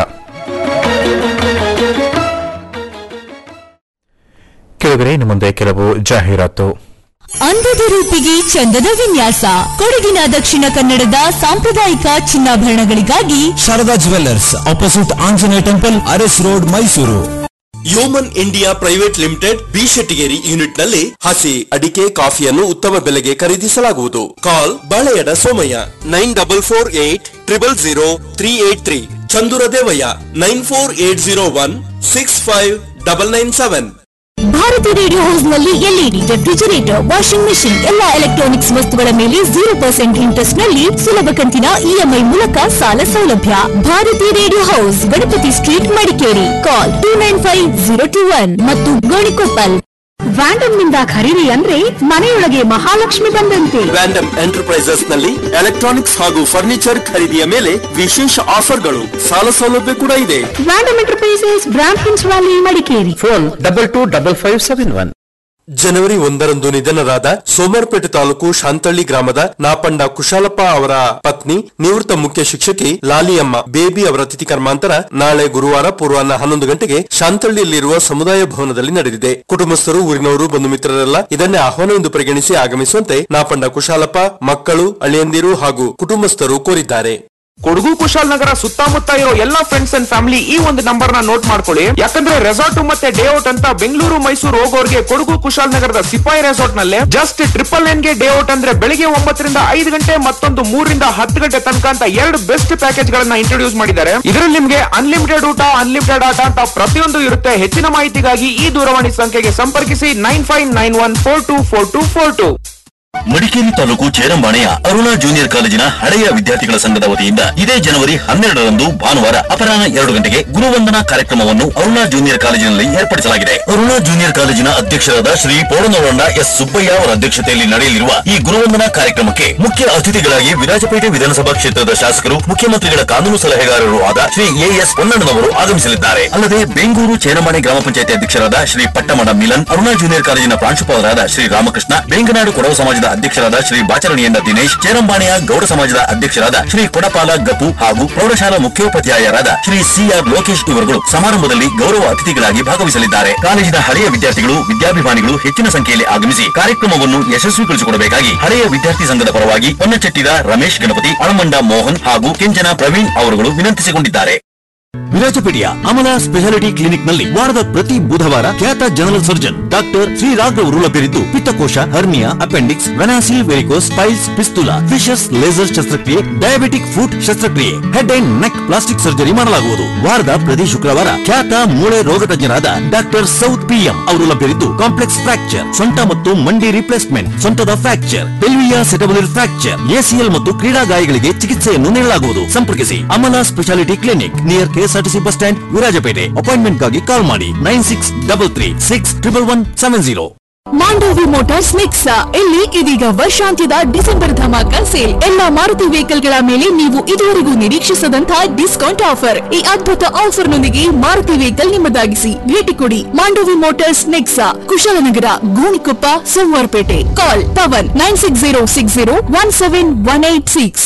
ಕೆಳಗಡೆ ಇನ್ನು ಮುಂದೆ ಕೆಲವು ಜಾಹೀರಾತು ಅಂದದ ರೂಪಿಗೆ ಚಂದದ ವಿನ್ಯಾಸ ಕೊಡಗಿನ ದಕ್ಷಿಣ ಕನ್ನಡದ ಸಾಂಪ್ರದಾಯಿಕ ಚಿನ್ನಾಭರಣಗಳಿಗಾಗಿ Sharada jewellers opposite Anjaneya temple Aras road Mysuru Yeoman India private limited B Shettigeri unit ನಲ್ಲಿ ಹಸಿ ಅಡಿಕೆ ಕಾಫಿಯನ್ನು ಉತ್ತಮ ಬೆಲೆಗೆ ಖರೀದಿಸಲಾಗುವುದು call Baleyada Somaiah nine double four eight triple zero three eight three Chandura Devaiah nine four eight zero one six five double nine seven Bharati radio house ನಲ್ಲಿ ಎಲ್ಇಡಿ ರೆಫ್ರಿಜರೇಟರ್ ವಾಷಿಂಗ್ ಮೆಷಿನ್ ಎಲ್ಲಾ ಎಲೆಕ್ಟ್ರಾನಿಕ್ಸ್ ವಸ್ತುಗಳ ಮೇಲೆ ಜೀರೋ ಪರ್ಸೆಂಟ್ ಇಂಟ್ರೆಸ್ಟ್ ನಲ್ಲಿ ಸುಲಭ ಕಂತಿನ ಇಎಂಐ ಮೂಲಕ ಸಾಲ ಸೌಲಭ್ಯ Bharati radio house Ganapati street Madikeri call two nine five zero two one ಮತ್ತು ಗೋಣಿಕೊಪ್ಪಲ್ ವ್ಯಾಂಡಮ್ ನಿಂದ ಖರೀದಿ ಅಂದ್ರೆ ಮನೆಯೊಳಗೆ ಮಹಾಲಕ್ಷ್ಮಿ ಬಂದಂತೆ ವ್ಯಾಂಡಮ್ ಎಂಟರ್ಪ್ರೈಸಸ್ ನಲ್ಲಿ ಎಲೆಕ್ಟ್ರಾನಿಕ್ಸ್ ಹಾಗೂ ಫರ್ನಿಚರ್ ಖರೀದಿಯ ಮೇಲೆ ವಿಶೇಷ ಆಫರ್ಗಳು ಸಾಲ ಸೌಲಭ್ಯ ಕೂಡ ಇದೆ ವ್ಯಾಂಡಮ್ ಎಂಟರ್ಪ್ರೈಸಸ್ ಬ್ರಾಂಡ್ ಹಿನ್ಸ್ valley Madikeri phone double two double five seven one ಜನವರಿ ಒಂದರಂದು ನಿಧನರಾದ ಸೋಮರ್ಪೇಟೆ ತಾಲೂಕು ಶಾಂತಳ್ಳಿ ಗ್ರಾಮದ ನಾಪಂಡ ಕುಶಾಲಪ್ಪ ಅವರ ಪತ್ನಿ ನಿವೃತ್ತ ಮುಖ್ಯ ಶಿಕ್ಷಕಿ ಲಾಲಿಯಮ್ಮ ಬೇಬಿ ಅವರ ತಿಥಿ ಕರ್ಮಾಂತರ ನಾಳೆ ಗುರುವಾರ ಪೂರ್ವಾಹ್ನ ಹನ್ನೊಂದು ಗಂಟೆಗೆ ಶಾಂತಳ್ಳಿಯಲ್ಲಿರುವ ಸಮುದಾಯ ಭವನದಲ್ಲಿ ನಡೆದಿದೆ ಕುಟುಂಬಸ್ಥರು ಊರಿನವರು ಬಂಧು ಮಿತ್ರರೆಲ್ಲ ಇದನ್ನೇ ಆಹ್ವಾನವೆಂದು ಪರಿಗಣಿಸಿ ಆಗಮಿಸುವಂತೆ ನಾಪಂಡ ಕುಶಾಲಪ್ಪ ಮಕ್ಕಳು ಅಳಿಯಂದಿರು ಹಾಗೂ ಕುಟುಂಬಸ್ಥರು ಕೋರಿದ್ದಾರೆ ಕೊಡಗು ಕುಶಾಲನಗರ ಸುತ್ತಮುತ್ತ ಇರೋ ಎಲ್ಲಾ ಫ್ರೆಂಡ್ಸ್ ಅಂಡ್ ಫ್ಯಾಮಿಲಿ ಈ ಒಂದು ನಂಬರ್ ನ ನೋಟ್ ಮಾಡ್ಕೊಳ್ಳಿ ಯಾಕಂದ್ರೆ ರೆಸಾರ್ಟ್ ಮತ್ತೆ ಡೇ ಔಟ್ ಅಂತ ಬೆಂಗಳೂರು ಮೈಸೂರು ಹೋಗೋರ್ಗೆ ಕೊಡಗು ಕುಶಾಲನಗರದ ಸಿಪಾಯಿ ರೆಸಾರ್ಟ್ ನಲ್ಲಿ ಜಸ್ಟ್ ಟ್ರಿಪಲ್ ನೈನ್ ಗೆ ಡೇ ಔಟ್ ಅಂದ್ರೆ ಬೆಳಿಗ್ಗೆ ಒಂಬತ್ತರಿಂದ ಐದು ಗಂಟೆ ಮತ್ತೊಂದು ಮೂರರಿಂದ ಹತ್ತು ಗಂಟೆ ತನಕ ಅಂತ ಎರಡು ಬೆಸ್ಟ್ ಪ್ಯಾಕೇಜ್ ಗಳನ್ನ ಇಂಟ್ರೊಡ್ಯೂಸ್ ಮಾಡಿದ್ದಾರೆ ಇದರಲ್ಲಿ ನಿಮ್ಗೆ ಅನ್ಲಿಮಿಟೆಡ್ ಊಟ ಅನ್ಲಿಮಿಟೆಡ್ ಆಟ ಅಂತ ಪ್ರತಿಯೊಂದು ಇರುತ್ತೆ ಹೆಚ್ಚಿನ ಮಾಹಿತಿಗಾಗಿ ಈ ದೂರವಾಣಿ ಸಂಖ್ಯೆಗೆ ಸಂಪರ್ಕಿಸಿ nine five nine one four two four two four two Madikeri taluk ಚೇರಂಬಾಣೆಯ ಅರುಣಾ ಜೂನಿಯರ್ ಕಾಲೇಜಿನ ಹಳೆಯ ವಿದ್ಯಾರ್ಥಿಗಳ ಸಂಘದ ವತಿಯಿಂದ ಇದೇ ಜನವರಿ ಹನ್ನೆರಡರಂದು ಭಾನುವಾರ ಅಪರಾಹ್ನ ಎರಡು ಗಂಟೆಗೆ ಗುರುವಂದನಾ ಕಾರ್ಯಕ್ರಮವನ್ನು ಅರುಣಾ ಜೂನಿಯರ್ ಕಾಲೇಜಿನಲ್ಲಿ ಏರ್ಪಡಿಸಲಾಗಿದೆ ಅರುಣಾ ಜೂನಿಯರ್ ಕಾಲೇಜಿನ ಅಧ್ಯಕ್ಷರಾದ ಶ್ರೀ ಪೋಡನವರಣ್ಣ ಎಸ್ ಸುಬ್ಬಯ್ಯ ಅವರ ಅಧ್ಯಕ್ಷತೆಯಲ್ಲಿ ನಡೆಯಲಿರುವ ಈ ಗುರುವಂದನಾ ಕಾರ್ಯಕ್ರಮಕ್ಕೆ ಮುಖ್ಯ ಅತಿಥಿಗಳಾಗಿ ವಿರಾಜಪೇಟೆ ವಿಧಾನಸಭಾ ಕ್ಷೇತ್ರದ ಶಾಸಕರು ಮುಖ್ಯಮಂತ್ರಿಗಳ ಕಾನೂನು ಸಲಹೆಗಾರರು ಆದ ಶ್ರೀ ಎಎಸ್ ಪೊನ್ನಣ್ಣನವರು ಆಗಮಿಸಲಿದ್ದಾರೆ ಅಲ್ಲದೆ ಬೆಂಗೂರು ಚೇರಮಾಣೆ ಗ್ರಾಮ ಪಂಚಾಯತಿ ಅಧ್ಯಕ್ಷರಾದ ಶ್ರೀ ಪಟ್ಟಮಡ ಮಿಲನ್ ಅರುಣಾ ಜೂನಿಯರ್ ಕಾಲೇಜಿನ ಪ್ರಾಂಶುಪಾಲರಾದ ಶ್ರೀ ರಾಮಕೃಷ್ಣ ಬೇಂಗನಾಡು ಕೊಡವ ಸಮಾಜದ ಅಧ್ಯಕ್ಷರಾದ ಶ್ರೀ ಬಾಚರಣಿಯಂದ ದಿನೇಶ್ ಚೇರಂಬಾಣೆಯ ಗೌಡ ಸಮಾಜದ ಅಧ್ಯಕ್ಷರಾದ ಶ್ರೀ ಕೊಡಪಾಲ ಗಪು ಹಾಗೂ ಪ್ರೌಢಶಾಲಾ ಮುಖ್ಯೋಪಾಧ್ಯಾಯರಾದ ಶ್ರೀ ಸಿಆರ್ ಲೋಕೇಶ್ ಇವರುಗಳು ಸಮಾರಂಭದಲ್ಲಿ ಗೌರವ ಅತಿಥಿಗಳಾಗಿ ಭಾಗವಹಿಸಲಿದ್ದಾರೆ ಕಾಲೇಜಿನ ಹಳೆಯ ವಿದ್ಯಾರ್ಥಿಗಳು ವಿದ್ಯಾಭಿಮಾನಿಗಳು ಹೆಚ್ಚಿನ ಸಂಖ್ಯೆಯಲ್ಲಿ ಆಗಮಿಸಿ ಕಾರ್ಯಕ್ರಮವನ್ನು ಯಶಸ್ವಿಗೊಳಿಸಿಕೊಡಬೇಕಾಗಿ ಹಳೆಯ ವಿದ್ಯಾರ್ಥಿ ಸಂಘದ ಪರವಾಗಿ ಹೊನ್ನಚಟ್ಟಿದ ರಮೇಶ್ ಗಣಪತಿ ಅಳಮಂಡ ಮೋಹನ್ ಹಾಗೂ ಕೆಂಚನ ಪ್ರವೀಣ್ ಅವರುಗಳು ವಿನಂತಿಸಿಕೊಂಡಿದ್ದಾರೆ ವಿರಾಜಪೇಟೆಯ ಅಮಲ ಸ್ಪೆಷಾಲಿಟಿ ಕ್ಲಿನಿಕ್ ನಲ್ಲಿ ವಾರದ ಪ್ರತಿ ಬುಧವಾರ ಖ್ಯಾತ general surgeon doctor Shri Raghav ಲಭ್ಯರಿದ್ದು ಪಿತ್ತಕೋಶ ಹರ್ನಿಯಾ ಅಪೆಂಡಿಕ್ಸ್ ವೆನಾಸಿಲ್ varicose piles fistula fissures laser ಶಸ್ತ್ರಕ್ರಿಯೆ ಡಯಾಬಿಟಿಕ್ ಫುಟ್ ಶಸ್ತ್ರಕ್ರಿಯೆ head and neck plastic surgery ಮಾಡಲಾಗುವುದು ವಾರದ ಪ್ರತಿ ಶುಕ್ರವಾರ ಖ್ಯಾತ ಮೂಳೆ ರೋಗ ತಜ್ಞರಾದ ಡಾಕ್ಟರ್ ಸೌತ್ ಪಿಎಂ ಅವರು ಲಭ್ಯರಿದ್ದು ಕಾಂಪ್ಲೆಕ್ಸ್ ಫ್ರಾಕ್ಚರ್ ಸೊಂಟ ಮತ್ತು ಮಂಡಿ ರಿಪ್ಲೇಸ್ಮೆಂಟ್ ಸೊಂಟದ fracture pelvic acetabular fracture ACL ಮತ್ತು ಕ್ರೀಡಾ ಗಾಯಗಳಿಗೆ ಚಿಕಿತ್ಸೆಯನ್ನು ನೀಡಲಾಗುವುದು ಸಂಪರ್ಕಿಸಿ Amala specialty clinic near KSRTC bus stand Virajpet ಅಪಾಯಿಂಟ್ಮೆಂಟ್ಗಾಗಿ ಕಾಲ್ ಮಾಡಿ nine six double three six triple one seven zero Mandovi motors Nexa ಇಲ್ಲಿ ಇದೀಗ ವರ್ಷಾಂತ್ಯದ ಡಿಸೆಂಬರ್ ಧಮಾಕ ಸೇಲ್ ಎಲ್ಲ ಮಾರುತಿ ವೆಹಿಕಲ್ ಗಳ ಮೇಲೆ ನೀವು ಇದುವರೆಗೂ ನಿರೀಕ್ಷಿಸದಂತಹ ಡಿಸ್ಕೌಂಟ್ ಆಫರ್ ಈ ಅದ್ಭುತ ಆಫರ್ ನೊಂದಿಗೆ ಮಾರುತಿ ವೆಹಿಕಲ್ ನಿಮ್ಮದಾಗಿಸಿ ಭೇಟಿ ಕೊಡಿ Mandovi motors Nexa Kushalnagar Gonikoppa Somwarpet call Pavan nine six zero six zero one seven one eight six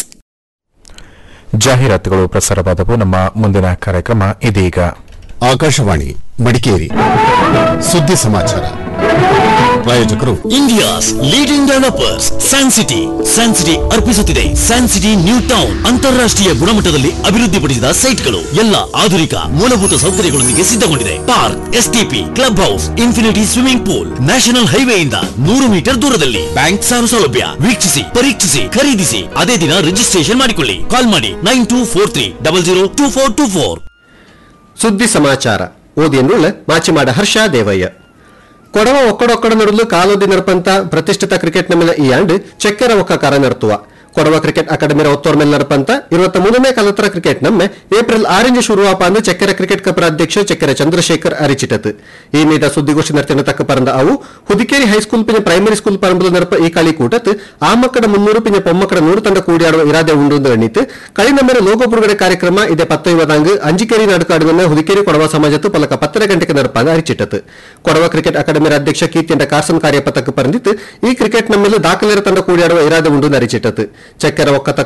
ಜಾಹೀರಾತುಗಳು ಪ್ರಸಾರವಾದವು ನಮ್ಮ ಮುಂದಿನ ಕಾರ್ಯಕ್ರಮ ಇದೀಗ ಆಕಾಶವಾಣಿ ಮಡಿಕೇರಿ ಸುದ್ದಿ ಸಮಾಚಾರ ಪ್ರಾಯೋಜಕರು India's leading developers San City San City ಅರ್ಪಿಸುತ್ತಿದೆ ಸ್ಯಾನ್ ಸಿಟಿ ನ್ಯೂ ಟೌನ್ ಅಂತಾರಾಷ್ಟ್ರೀಯ ಗುಣಮಟ್ಟದಲ್ಲಿ ಅಭಿವೃದ್ಧಿಪಡಿಸಿದ ಸೈಟ್ಗಳು ಎಲ್ಲ ಆಧುನಿಕ ಮೂಲಭೂತ ಸೌಕರ್ಯಗಳೊಂದಿಗೆ ಸಿದ್ಧಗೊಂಡಿದೆ park STP club house infinity swimming pool national ಹೈವೇಯಿಂದ ನೂರು ಮೀಟರ್ ದೂರದಲ್ಲಿ ಬ್ಯಾಂಕ್ ಸಾಲ ಸೌಲಭ್ಯ ವೀಕ್ಷಿಸಿ ಪರೀಕ್ಷಿಸಿ ಖರೀದಿಸಿ ಅದೇ ದಿನ ರಿಜಿಸ್ಟ್ರೇಷನ್ ಮಾಡಿಕೊಳ್ಳಿ ಕಾಲ್ ಮಾಡಿ nine two four three double zero two four two four ಸುದ್ದಿ ಸಮಾಚಾರ ಓದಿಯನ್ನುಳ್ಳ ಮಾಚಿಮಾಡ ಹರ್ಷ ದೇವಯ್ಯ ಕೊಡವ ಒಕ್ಕಡೊಕ್ಕಡ ನಡುಲು ಕಾಲೋದಿ ನಡಪಂತ ಪ್ರತಿಷ್ಠಿತ ಕ್ರಿಕೆಟ್ ನಮ್ಮಿನ ಈ ಆಂಡ್ ಚೆಕ್ಕರ ಒಕ್ಕ ಕರ ನರ್ತುವ ಕೊಡವ ಕ್ರಿಕೆಟ್ ಅಕಾಡೆಮಿಯ ಒತ್ತೋರ್ ಮೇಲೆ ನಡಪಂತ ಇರುವತ್ತ ಮೂರನೇ ಕಲತರ ಕ್ರಿಕೆಟ್ ನಮ್ಮೆ ಏಪ್ರಿಲ್ ಆರಿಂಜ್ ಶುರುವಾಪ ಅಂದು ಚಕ್ಕೆರೆ ಕ್ರಿಕೆಟ್ ಕಪರ ಅಧ್ಯಕ್ಷ ಚಕ್ಕೆರೆ ಚಂದ್ರಶೇಖರ್ ಅರಿಚಿಟತ್ ಈ ಮೀದ ಸುದ್ದಿಗೋಷ್ಠಿ ನಡೆತಿನ ತಕ್ಕ ಪರಂದ ಅವು ಹುದಿಕೇರಿ ಹೈಸ್ಕೂಲ್ ಪಿನ ಪ್ರೈಮರಿ ಸ್ಕೂಲ್ ಪರಂಬಲು ನಡಪ ಈ ಕಳಿ ಕೂಟತ್ ಆ ಮಕ್ಕಳ ಮುನ್ನೂರು ಪಿನ ಪೊಮ್ಮಕ್ಕಳ ನೂರು ತಂಡ ಕೂಡಿಯಾಡುವ ಇರಾದೆ ಉಂಡು ಎಂದು ಎಣ್ಣಿತು ಕಳಿ ನಮ್ಮೆರ ಲೋಗೋ ಬಿಡುಗಡೆ ಕಾರ್ಯಕ್ರಮ ಇದೇ ಪತ್ತೊಂಬತ್ತಾಂಗ್ ಅಂಜಿಕೇರಿ ನಡುಕಾಡುವನ್ನ ಹುದಿಕೇರಿ ಕೊಡವ ಸಮಾಜತ್ತು ಪಲಕ ಪತ್ತರ ಗಂಟೆಗೆ ನಡಪಾದ ಅರಿಚಿಟ್ಟತ್ ಕೊಡವ ಕ್ರಿಕೆಟ್ ಅಕಾಡೆಮಿಯ ಅಧ್ಯಕ್ಷ ಕೀರ್ತಿಯಂಡ ಕಾರ್ಸನ್ ಕಾರ್ಯಪತಕ್ಕೆ ಪರಂದಿತ್ತು ಈ ಕ್ರಿಕೆಟ್ ನಮ್ಮೆಲ್ಲ ದಾಖಲೆರ ತಂಡ ಕೂಡಿಯಾಡುವ ಇರಾದೆ ಉಂಡು ಅರಿಚಿಟ್ಟತ್ ಚಕ್ಕೆರ ಒಕ್ಕತ